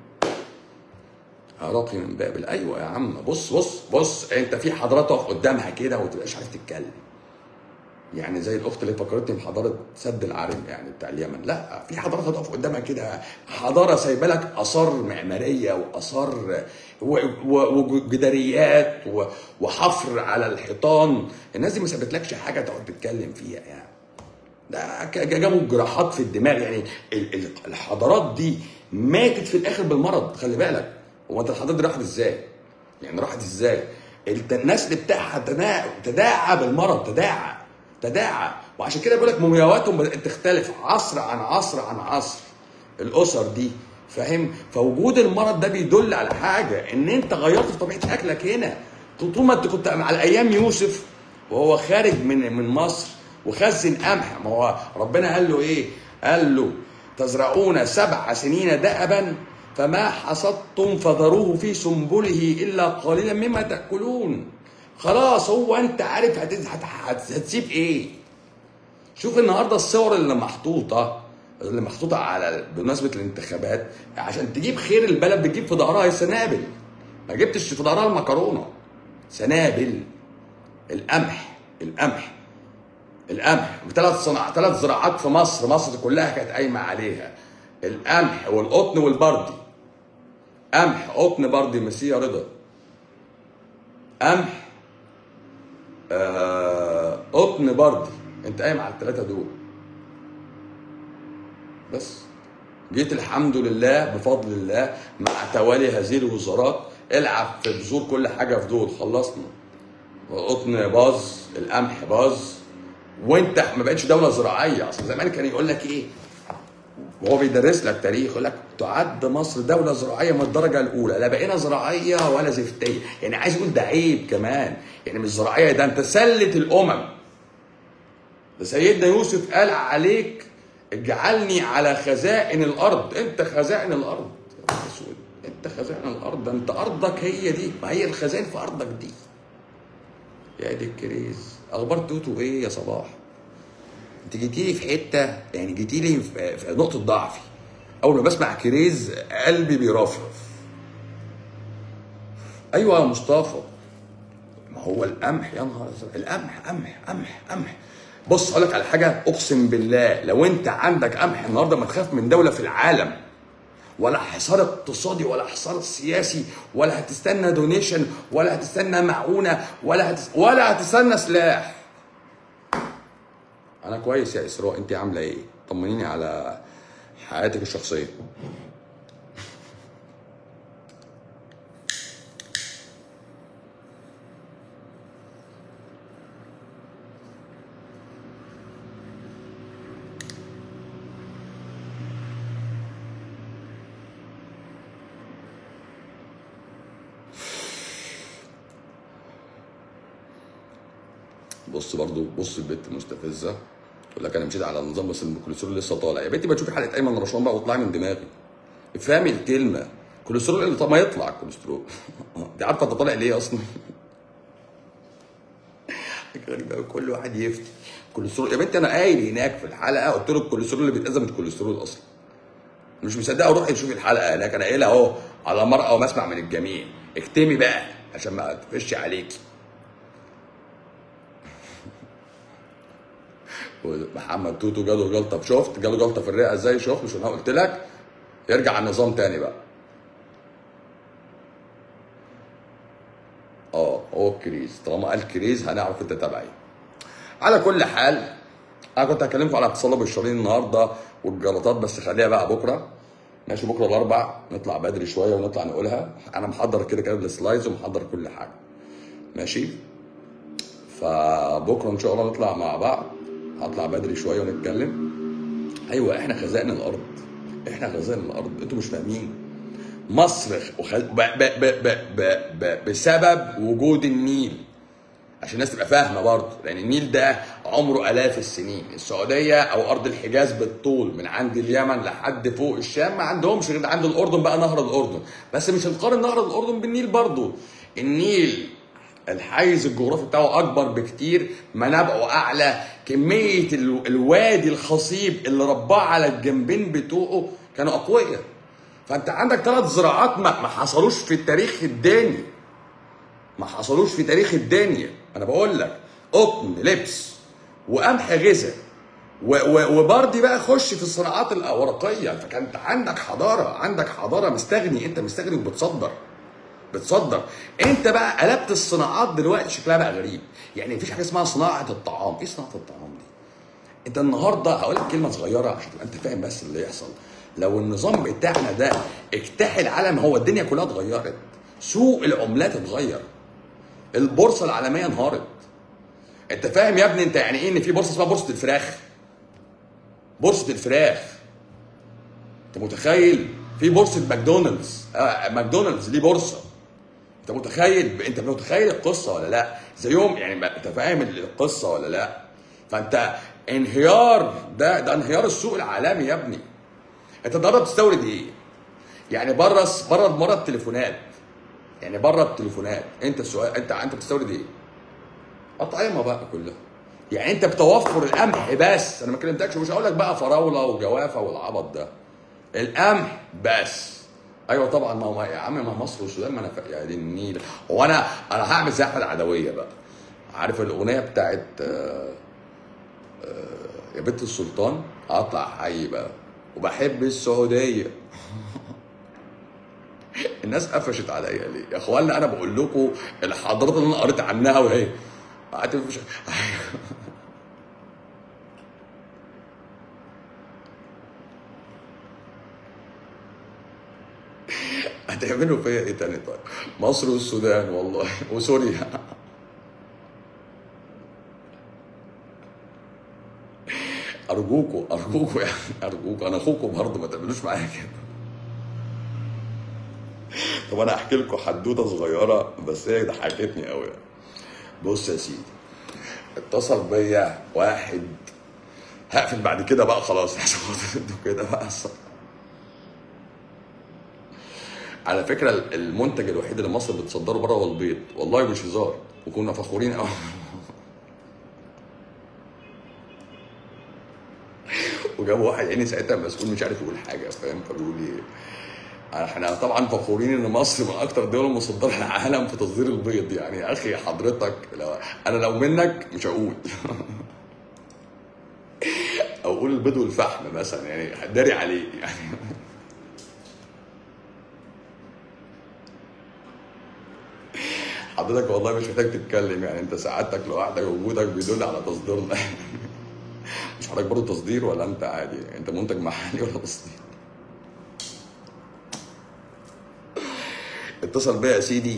راقي من بابل ايوه يا عم بص بص بص انت في حضارات تقف قدامها كده وما تبقاش عارف تتكلم يعني زي الاخت اللي فكرتني بحضاره سد العالم يعني بتاع اليمن لا في حضارات هتقف قدامها كده حضاره سايبه لك اثار معماريه واثار و- و- وجداريات و- وحفر على الحيطان الناس دي ما سابتلكش حاجه تقعد تتكلم فيها يعني ده ك- جابوا جراحات في الدماغ يعني ال- ال- الحضارات دي ماتت في الاخر بالمرض خلي بالك هو انت الحضارات دي راحت ازاي؟ يعني راحت ازاي؟ الت- النسل بتاعها تداعى تداعى بالمرض تداعى تداعى وعشان كده بيقول لك مومياواتهم بدات تختلف عصر عن عصر عن عصر الاسر دي فاهم فوجود المرض ده بيدل على حاجه ان انت غيرت في طبيعه اكلك هنا طول ما انت كنت على ايام يوسف وهو خارج من من مصر وخزن قمح ما هو ربنا قال له ايه؟ قال له تزرعون سبع سنين دأبا فما حصدتم فذروه في سنبله الا قليلا مما تاكلون خلاص هو انت عارف هت- هت- هت- هتسيب ايه شوف النهارده الصور اللي محطوطه اللي محطوطه على بمناسبه الانتخابات عشان تجيب خير البلد بتجيب في ظهرها السنابل ما جبتش في ظهرها المكرونه سنابل القمح القمح القمح بثلاث صناع ثلاث زراعات في مصر مصر كلها كانت قايمه عليها القمح والقطن والبردي قمح قطن بردي ميرسي يا رضا قمح آه، قطن بردي انت قايم على الثلاثه دول بس جيت الحمد لله بفضل الله مع توالي هذه الوزارات العب في بذور كل حاجه في دول خلصنا القطن باظ القمح باظ وانت ما بقتش دوله زراعيه اصل زمان كان يقول لك ايه وهو بيدرس لك تاريخ يقول لك تعد مصر دوله زراعيه من الدرجه الاولى لا بقينا زراعيه ولا زفتيه يعني عايز يقول ده عيب كمان يعني مش زراعيه ده انت سله الامم ده سيدنا يوسف قال عليك اجعلني على خزائن الارض انت خزائن الارض يا نهار اسود انت خزائن الارض ده انت ارضك هي دي ما هي الخزائن في ارضك دي يا دي الكريز اخبار توتو ايه يا صباح انت جيتي لي في حته يعني جيتي لي في في نقطه ضعفي اول ما بسمع كريز قلبي بيرفرف ايوه يا مصطفى ما هو القمح يا نهار ازرق القمح قمح قمح قمح بص اقول لك على حاجه اقسم بالله لو انت عندك قمح النهارده ما تخاف من دوله في العالم ولا حصار اقتصادي ولا حصار سياسي ولا هتستنى دونيشن ولا هتستنى معونه ولا هتس... ولا هتستنى سلاح انا كويس يا اسراء انت عامله ايه طمنيني على حياتك الشخصيه بص برضو بص البت مستفزه تقول لك انا مشيت على النظام بس الكوليسترول لسه طالع يا بنتي ما تشوفي حلقه ايمن رشوان بقى واطلعي من دماغي افهمي الكلمه كوليسترول اللي طب ما يطلع الكوليسترول دي عارفه انت طالع ليه اصلا غريبه أوي، كل واحد يفتي كوليسترول يا بنتي انا قايل هناك في الحلقه قلت له الكوليسترول اللي بيتاذى من الكوليسترول اصلا مش مصدقه روحي تشوفي الحلقه هناك انا قايلها اهو على مرأى ومسمع من الجميع اكتمي بقى عشان ما تفش عليكي ومحمد توتو جاله جلطه شفت جاله جلطه في الرئه ازاي شفت مش انا قلت لك يرجع على النظام تاني بقى اه هو الكريز طالما قال كريز هنعرف انت تبعي على كل حال انا كنت هكلمكم على تصلب الشرايين النهارده والجلطات بس خليها بقى بكره ماشي بكره الاربع نطلع بدري شويه ونطلع نقولها انا محضر كده كده السلايدز ومحضر كل حاجه ماشي ف فبكره ان شاء الله نطلع مع بعض هطلع بدري شويه ونتكلم ايوه احنا خزائن الارض احنا خزائن الارض انتوا مش فاهمين مصر وخ... ب... ب... ب... ب... ب... ب... بسبب وجود النيل عشان الناس تبقى فاهمه برضه لان النيل ده عمره الاف السنين السعوديه او ارض الحجاز بالطول من عند اليمن لحد فوق الشام ما عندهمش غير عند الاردن بقى نهر الاردن بس مش هنقارن نهر الاردن بالنيل برضه النيل الحيز الجغرافي بتاعه اكبر بكتير منابعه اعلى كميه ال- الوادي الخصيب اللي رباه على الجنبين بتوعه كانوا اقوياء فانت عندك ثلاث زراعات ما ما حصلوش في التاريخ الداني ما حصلوش في تاريخ الدنيا انا بقول لك قطن لبس وقمح غذاء و- و- وبردي بقى خش في الصناعات الورقيه فكانت عندك حضاره عندك حضاره مستغني انت مستغني وبتصدر بتصدر انت بقى قلبت الصناعات دلوقتي شكلها بقى غريب يعني مفيش حاجه اسمها صناعه الطعام ايه صناعه الطعام دي انت النهارده هقول لك كلمه صغيره عشان تبقى انت فاهم بس اللي يحصل لو النظام بتاعنا ده اجتاح العالم هو الدنيا كلها اتغيرت سوق العملات اتغير البورصه العالميه انهارت انت فاهم يا ابني انت يعني ايه ان في بورصه اسمها بورصه الفراخ بورصه الفراخ انت متخيل في بورصه ماكدونالدز آه ماكدونالدز ليه بورصه انت متخيل انت متخيل القصه ولا لا زيهم يعني ما- انت فاهم القصه ولا لا فانت انهيار ده ده انهيار السوق العالمي يا ابني انت النهارده بتستورد ايه يعني بره بره بره التليفونات يعني بره التليفونات انت السؤال انت انت بتستورد ايه اطعمه بقى كلها يعني انت بتوفر القمح بس انا ما كلمتكش مش هقول لك بقى فراوله وجوافه والعبط ده القمح بس ايوه طبعا ما هو يا عم ما مصر والسودان ما انا ف- يا دي النيل هو انا انا هعمل زي احمد عدويه بقى عارف الاغنيه بتاعت آه، آه، يا بنت السلطان هطلع حي بقى وبحب السعوديه الناس قفشت عليا ليه؟ يا اخوانا انا بقول لكم الحضارات اللي انا قريت عنها وهي قعدت مش هتعملوا فيا ايه تاني طيب؟ مصر والسودان والله وسوريا ارجوكوا ارجوكوا يعني ارجوكوا انا اخوكم برضه ما تعملوش معايا كده طب انا احكي لكم حدوته صغيره بس هي ضحكتني قوي بص يا سيدي اتصل بيا واحد هقفل بعد كده بقى خلاص عشان خاطر انتوا كده بقى الصراحة. على فكره المنتج الوحيد اللي مصر بتصدره بره هو البيض والله مش هزار وكنا فخورين قوي وجابوا واحد عيني ساعتها مسؤول مش عارف يقول حاجه فاهم فبيقول لي احنا طبعا فخورين ان مصر من اكتر الدول المصدره للعالم في تصدير البيض يعني يا اخي حضرتك لو انا لو منك مش هقول او اقول البيض والفحم مثلا يعني داري عليه يعني حضرتك والله مش محتاج تتكلم يعني انت سعادتك لوحدك وجودك بيدل على تصديرنا مش حضرتك برضه تصدير ولا انت عادي انت منتج محلي ولا تصدير اتصل بيا يا سيدي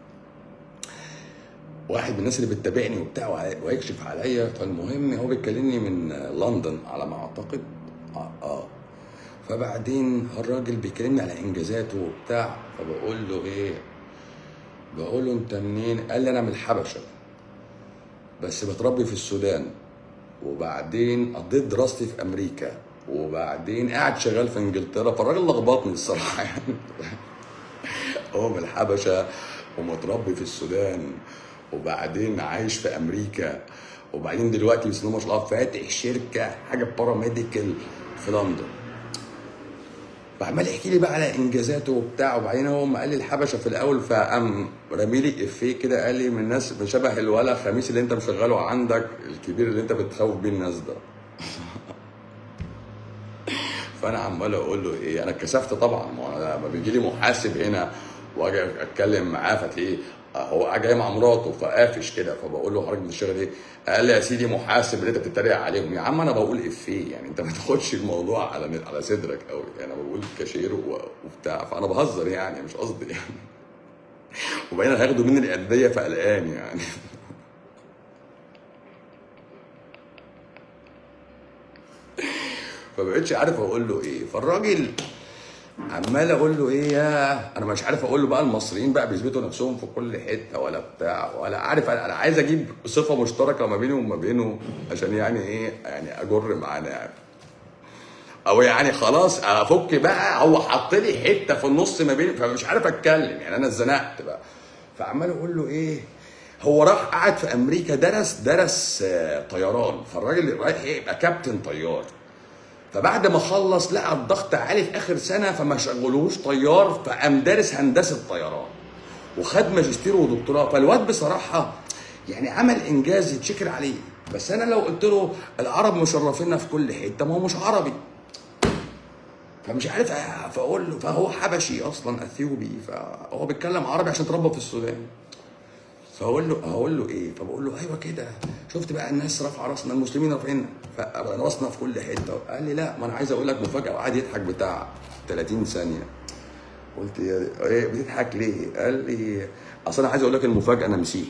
واحد من الناس اللي بتتابعني وبتاع وع- ويكشف عليا فالمهم هو بيكلمني من لندن على ما اعتقد اه, آه. فبعدين الراجل بيكلمني على انجازاته وبتاع فبقول له ايه بقول له انت منين قال لي انا من الحبشه بس بتربي في السودان وبعدين قضيت دراستي في امريكا وبعدين قاعد شغال في انجلترا فالراجل لخبطني الصراحه يعني هو من الحبشه ومتربي في السودان وبعدين عايش في امريكا وبعدين دلوقتي بسم الله ما شاء الله فاتح شركه حاجه باراميديكال في لندن فعمال يحكي لي بقى على انجازاته وبتاع وبعدين هو ما قال لي الحبشه في الاول فقام رامي لي افيه كده قال لي من الناس من شبه الولا خميس اللي انت مشغله عندك الكبير اللي انت بتخوف بيه الناس ده فانا عمال اقول له ايه انا اتكسفت طبعا ما أنا لما بيجي لي محاسب هنا واجي اتكلم معاه فتلاقيه هو جاي مع مراته فقافش كده فبقول له حضرتك بتشتغل ايه؟ قال لي يا سيدي محاسب اللي انت بتتريق عليهم يا عم انا بقول افيه يعني انت ما تاخدش الموضوع على على صدرك قوي يعني انا بقول كاشير و- وبتاع فانا بهزر يعني مش قصدي يعني وبعدين هياخدوا مني الاعداديه فقلقان يعني فبقتش عارف اقول له ايه فالراجل عمال اقول له ايه يا انا مش عارف اقول له بقى المصريين بقى بيثبتوا نفسهم في كل حته ولا بتاع ولا عارف انا أنا عايز اجيب صفه مشتركه ما بيني وما بينه عشان يعني ايه يعني اجر معانا يعني او يعني خلاص افك بقى هو حط لي حته في النص ما بيني فمش عارف اتكلم يعني انا اتزنقت بقى فعمال اقول له ايه هو راح قعد في امريكا درس درس آه، طيران فالراجل رايح يبقى كابتن طيار فبعد ما خلص لقى الضغط عالي في اخر سنه فما شغلوش طيار فقام دارس هندسه طيران وخد ماجستير ودكتوراه فالواد بصراحه يعني عمل انجاز يتشكر عليه بس انا لو قلت له العرب مشرفينا في كل حته ما هو مش عربي فمش عارف أ- فاقول له فهو حبشي اصلا اثيوبي فهو بيتكلم عربي عشان اتربى في السودان فاقول له هقول له ايه فبقول له ايوه كده شفت بقى الناس رافعه راسنا المسلمين رافعين راسنا في كل حته قال لي لا ما انا عايز اقول لك مفاجاه وقعد يضحك بتاع 30 ثانيه قلت يا ايه بتضحك ليه قال لي اصل انا عايز اقول لك المفاجاه انا مسيحي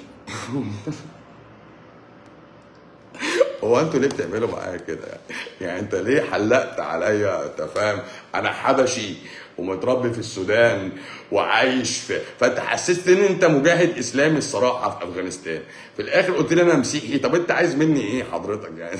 هو انتوا ليه بتعملوا معايا كده يعني؟ يعني انت ليه حلقت عليا انت فاهم انا حبشي ومتربي في السودان وعايش في فانت حسست ان انت مجاهد اسلامي الصراحه في افغانستان في الاخر قلت لي انا مسيحي طب انت عايز مني ايه حضرتك يعني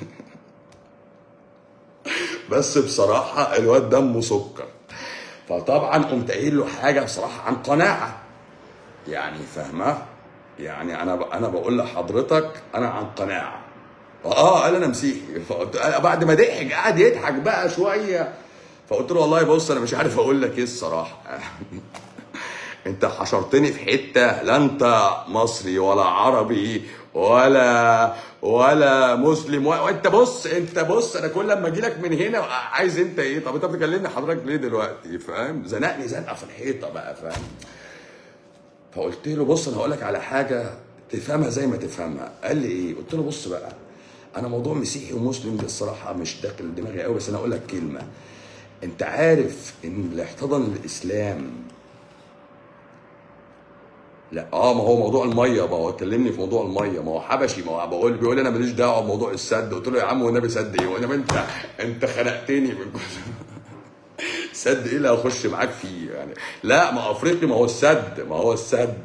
بس بصراحه الواد دمه سكر فطبعا قمت قايل له حاجه بصراحه عن قناعه يعني فاهمه يعني انا ب... انا بقول لحضرتك انا عن قناعه اه قال انا مسيحي فقلت بعد ما ضحك قعد يضحك بقى شويه فقلت له والله بص انا مش عارف اقول لك ايه الصراحه انت حشرتني في حته لا انت مصري ولا عربي ولا ولا مسلم و- وانت بص انت بص انا كل لما اجي لك من هنا عايز انت ايه طب انت بتكلمني حضرتك ليه دلوقتي فاهم زنقني زنقه في الحيطه بقى فاهم فقلت له بص انا هقول لك على حاجه تفهمها زي ما تفهمها قال لي ايه قلت له بص بقى انا موضوع مسيحي ومسلم ده الصراحه مش داخل دماغي قوي بس انا اقول لك كلمه انت عارف ان اللي احتضن الاسلام لا اه ما هو موضوع الميه ما هو كلمني في موضوع الميه ما هو حبشي ما هو بقول بيقول لي انا ماليش دعوه بموضوع السد قلت له يا عم والنبي سد ايه وانا انت انت خنقتني من كل سد ايه اللي هخش معاك فيه يعني لا ما افريقي ما هو السد ما هو السد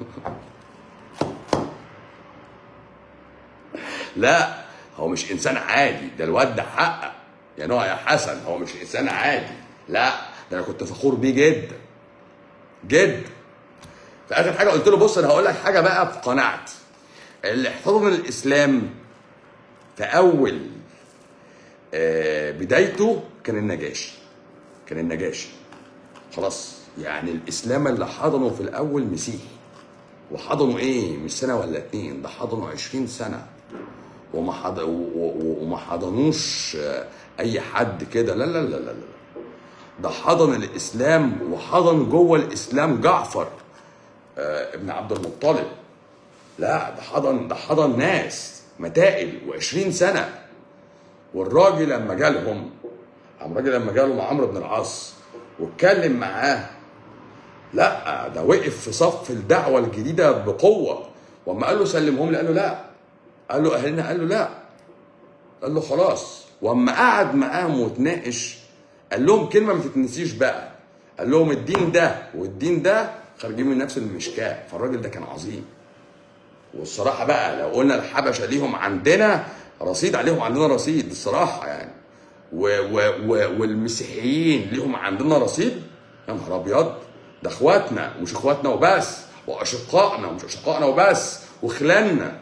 لا هو مش انسان عادي ده الواد ده حقق يعني هو يا حسن هو مش انسان عادي لا ده انا كنت فخور بيه جدا جدا في اخر حاجه قلت له بص انا هقول لك حاجه بقى في قناعتي اللي احتضن الاسلام في اول آه، بدايته كان النجاشي كان النجاشي خلاص يعني الاسلام اللي حضنه في الاول مسيحي وحضنوا ايه مش سنه ولا اتنين ده حضنوا 20 سنه وما حض... و- و- وما حضنوش آه، اي حد كده لا لا لا لا لا ده حضن الاسلام وحضن جوه الاسلام جعفر آه، ابن عبد المطلب لا ده حضن ده حضن ناس متائل و20 سنه والراجل لما جالهم قام الراجل لما جاله عمرو بن العاص واتكلم معاه لا ده وقف في صف الدعوه الجديده بقوه واما قال له سلمهم لي قال له لا قال له اهلنا قال له لا قال له خلاص واما قعد معاهم وتناقش قال لهم كلمه ما تتنسيش بقى قال لهم الدين ده والدين ده خارجين من نفس المشكاه فالراجل ده كان عظيم والصراحه بقى لو قلنا الحبشه ليهم عندنا رصيد عليهم عندنا رصيد الصراحه يعني و و و والمسيحيين ليهم عندنا رصيد يا نهار ابيض ده اخواتنا ومش اخواتنا وبس واشقائنا ومش اشقائنا وبس وخلاننا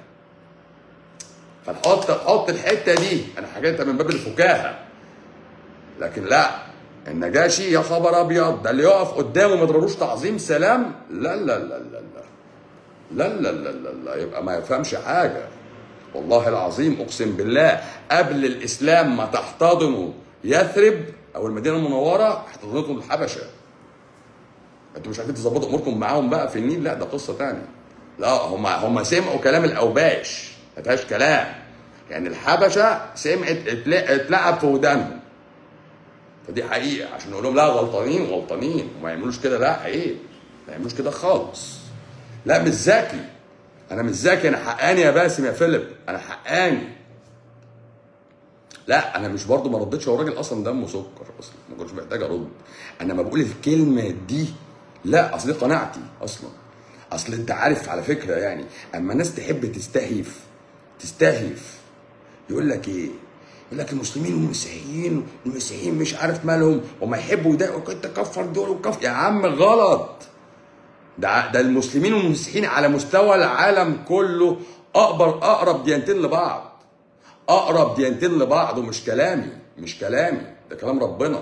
فنحط حط الحته دي انا حكيتها من باب الفكاهه لكن لا النجاشي يا خبر ابيض ده اللي يقف قدامه ما يضربوش تعظيم سلام لا لا لا لا لا لا لا لا لا, لا يبقى ما يفهمش حاجه والله العظيم اقسم بالله قبل الاسلام ما تحتضنوا يثرب او المدينه المنوره احتضنتهم الحبشه انتوا مش عارفين تظبطوا اموركم معاهم بقى في النيل لا ده قصه تانية لا هم هم سمعوا كلام الاوباش ما فيهاش كلام يعني الحبشه سمعت اتلا- اتلعب في ودانهم فدي حقيقه عشان نقول لهم لا غلطانين غلطانين وما يعملوش كده لا عيب ما يعملوش كده خالص لا مش ذكي انا مش ذكي انا حقاني يا باسم يا فيليب انا حقاني لا انا مش برضه ما ردتش هو الراجل اصلا دمه سكر اصلا ما كنتش محتاج ارد انا ما بقول الكلمه دي لا اصل دي قناعتي اصلا اصل انت عارف على فكره يعني اما الناس تحب تستهيف تستهيف يقول لك ايه يقول لك المسلمين والمسيحيين المسيحيين مش عارف مالهم وما يحبوا يضايقوا انت كفر دول وكفر يا عم غلط ده ده المسلمين والمسيحيين على مستوى العالم كله اقرب اقرب ديانتين لبعض اقرب ديانتين لبعض ومش كلامي مش كلامي ده كلام ربنا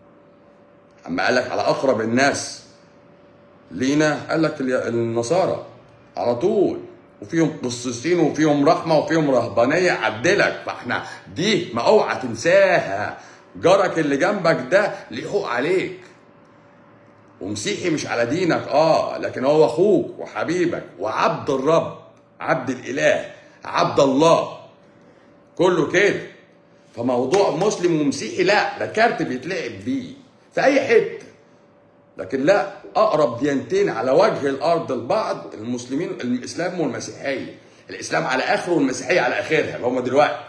اما قال لك على اقرب الناس لينا قال لك ال- النصارى على طول وفيهم قصيصين وفيهم رحمه وفيهم رهبانيه عدلك فاحنا دي ما اوعى تنساها جارك اللي جنبك ده ليه حقوق عليك ومسيحي مش على دينك اه لكن هو اخوك وحبيبك وعبد الرب عبد الاله عبد الله كله كده فموضوع مسلم ومسيحي لا ده كارت بيتلعب بيه في اي حته لكن لا اقرب ديانتين على وجه الارض لبعض المسلمين الاسلام والمسيحيه الاسلام على اخره والمسيحيه على اخرها اللي هم دلوقتي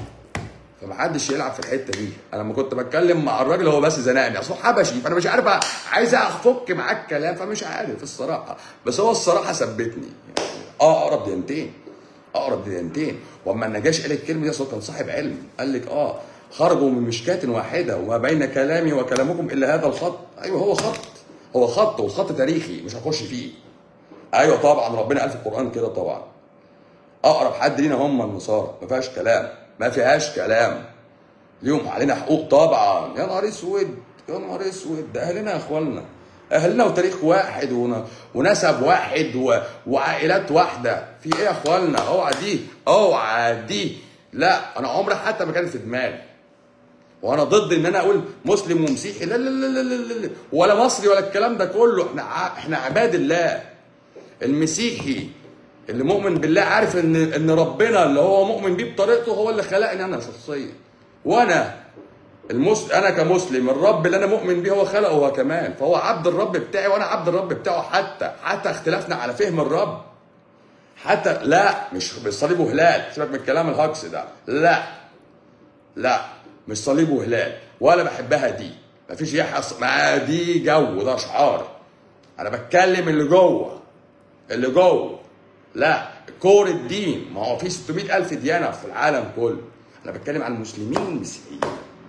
فمحدش يلعب في الحته دي انا لما كنت بتكلم مع الراجل هو بس زنقني اصل هو حبشي فانا مش عارف أ- عايز افك معاك كلام فمش عارف الصراحه بس هو الصراحه ثبتني يعني اه اقرب ديانتين اقرب ديانتين واما النجاش قال الكلمه دي اصل كان صاحب علم قال لك اه خرجوا من مشكاة واحده وما بين كلامي وكلامكم الا هذا الخط ايوه هو خط هو خط والخط تاريخي مش هخش فيه ايوه طبعا ربنا قال في القران كده طبعا اقرب حد لينا هم النصارى ما فيهاش كلام ما فيهاش كلام ليهم علينا حقوق طبعا يا نهار اسود يا نهار اسود ده اهلنا يا اخوانا اهلنا وتاريخ واحد ون... ونسب واحد و... وعائلات واحده في ايه يا اخوانا اوعى دي اوعى دي لا انا عمري حتى ما كان في دماغي وانا ضد ان انا اقول مسلم ومسيحي لا لا لا لا لا, لا. ولا مصري ولا الكلام ده كله احنا ع... احنا عباد الله المسيحي اللي مؤمن بالله عارف ان ان ربنا اللي هو مؤمن بيه بطريقته هو اللي خلقني انا شخصيا وانا المس... انا كمسلم الرب اللي انا مؤمن بيه هو خلقه هو كمان فهو عبد الرب بتاعي وانا عبد الرب بتاعه حتى حتى اختلافنا على فهم الرب حتى لا مش مش صليب وهلال سيبك من الكلام الهجص ده لا لا مش صليب وهلال ولا بحبها دي مفيش يحص ما دي جو ده اشعار انا بتكلم اللي جوه اللي جوه لا كور الدين ما هو في 600 ألف ديانة في العالم كله أنا بتكلم عن المسلمين والمسيحيين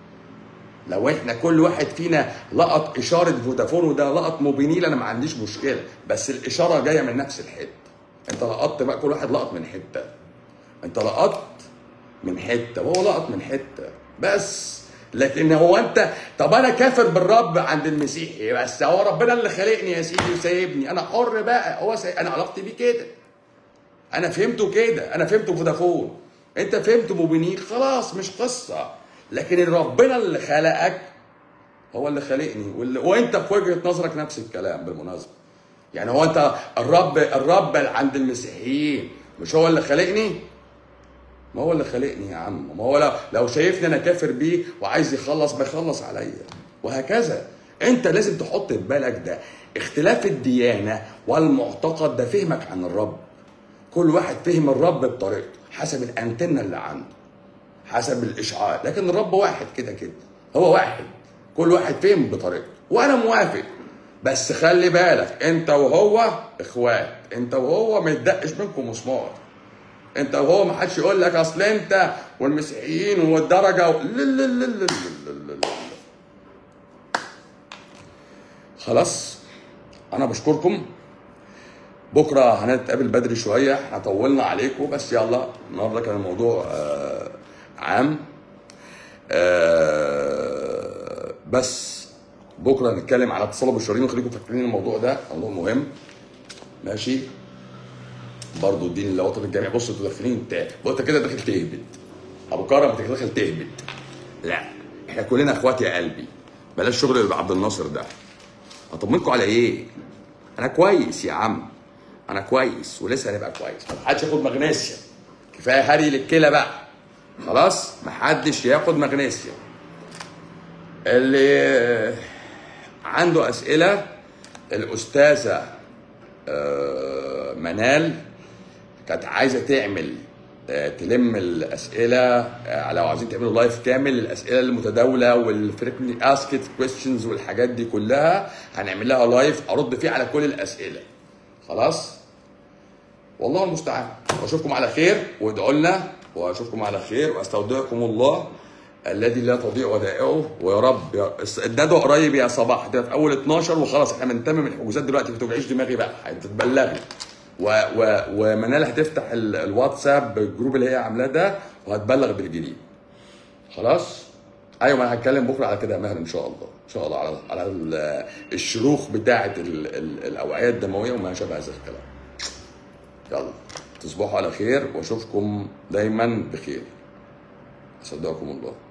لو احنا كل واحد فينا لقط إشارة فودافون وده لقط موبينيل أنا ما عنديش مشكلة بس الإشارة جاية من نفس الحتة أنت لقطت بقى كل واحد لقط من حتة أنت لقطت من حتة وهو لقط من حتة بس لكن هو انت طب انا كافر بالرب عند المسيحي بس هو ربنا اللي خلقني يا سيدي وسايبني انا حر بقى هو سي... انا علاقتي بيه كده انا فهمته كده انا فهمته فودافون انت فهمته موبينيل خلاص مش قصه لكن ربنا اللي خلقك هو اللي خلقني واللي... وانت في وجهه نظرك نفس الكلام بالمناسبه يعني هو انت الرب الرب اللي عند المسيحيين مش هو اللي خلقني ما هو اللي خلقني يا عم ما هو لو, لو شايفني انا كافر بيه وعايز يخلص بيخلص عليا وهكذا انت لازم تحط في بالك ده اختلاف الديانه والمعتقد ده فهمك عن الرب كل واحد فهم الرب بطريقته حسب الانتنه اللي عنده حسب الاشعار لكن الرب واحد كده كده هو واحد كل واحد فهم بطريقته وانا موافق بس خلي بالك انت وهو اخوات انت وهو ما يتدقش منكم مسمار انت وهو ما حدش يقول لك اصل انت والمسيحيين والدرجه و... لا لا لا لا لا لا لا. خلاص انا بشكركم بكره هنتقابل بدري شويه احنا طولنا عليكم بس يلا النهارده كان الموضوع آه عام آه بس بكره هنتكلم على اتصال بالشرايين وخليكم فاكرين الموضوع ده موضوع مهم ماشي برضه الدين الوطني الجامعي بص انتوا داخلين انت انت كده داخل تهبط ابو كرم انت داخل تهبط لا احنا كلنا اخوات يا قلبي بلاش شغل عبد الناصر ده اطمنكم على ايه انا كويس يا عم انا كويس ولسه هنبقى كويس ما حدش ياخد مغنيسيوم كفايه هري للكلى بقى خلاص ما حدش ياخد مغنيسيوم اللي عنده اسئله الاستاذه آه، منال كانت عايزه تعمل آه، تلم الاسئله آه، لو عايزين تعملوا لايف كامل الاسئله المتداوله والفريكولي اسكت كويستشنز والحاجات دي كلها هنعمل لها لايف ارد فيه على كل الاسئله خلاص والله المستعان واشوفكم على خير وادعوا لنا واشوفكم على خير واستودعكم الله الذي لا تضيع ودائعه ويا رب يا الندوه قريب يا صباح ده في اول 12 وخلاص احنا بنتمم الحجوزات دلوقتي ما توجعيش دماغي بقى هتتبلغي و و ومنال هتفتح ال- الواتساب الجروب اللي هي عاملاه ده وهتبلغ بالجديد خلاص ايوه ما انا هتكلم بكره على كده يا ماهر ان شاء الله ان شاء الله على على ال- الشروخ بتاعه ال- ال- الاوعيه الدمويه وما شابه هذا الكلام يلا تصبحوا على خير واشوفكم دايما بخير صدقكم الله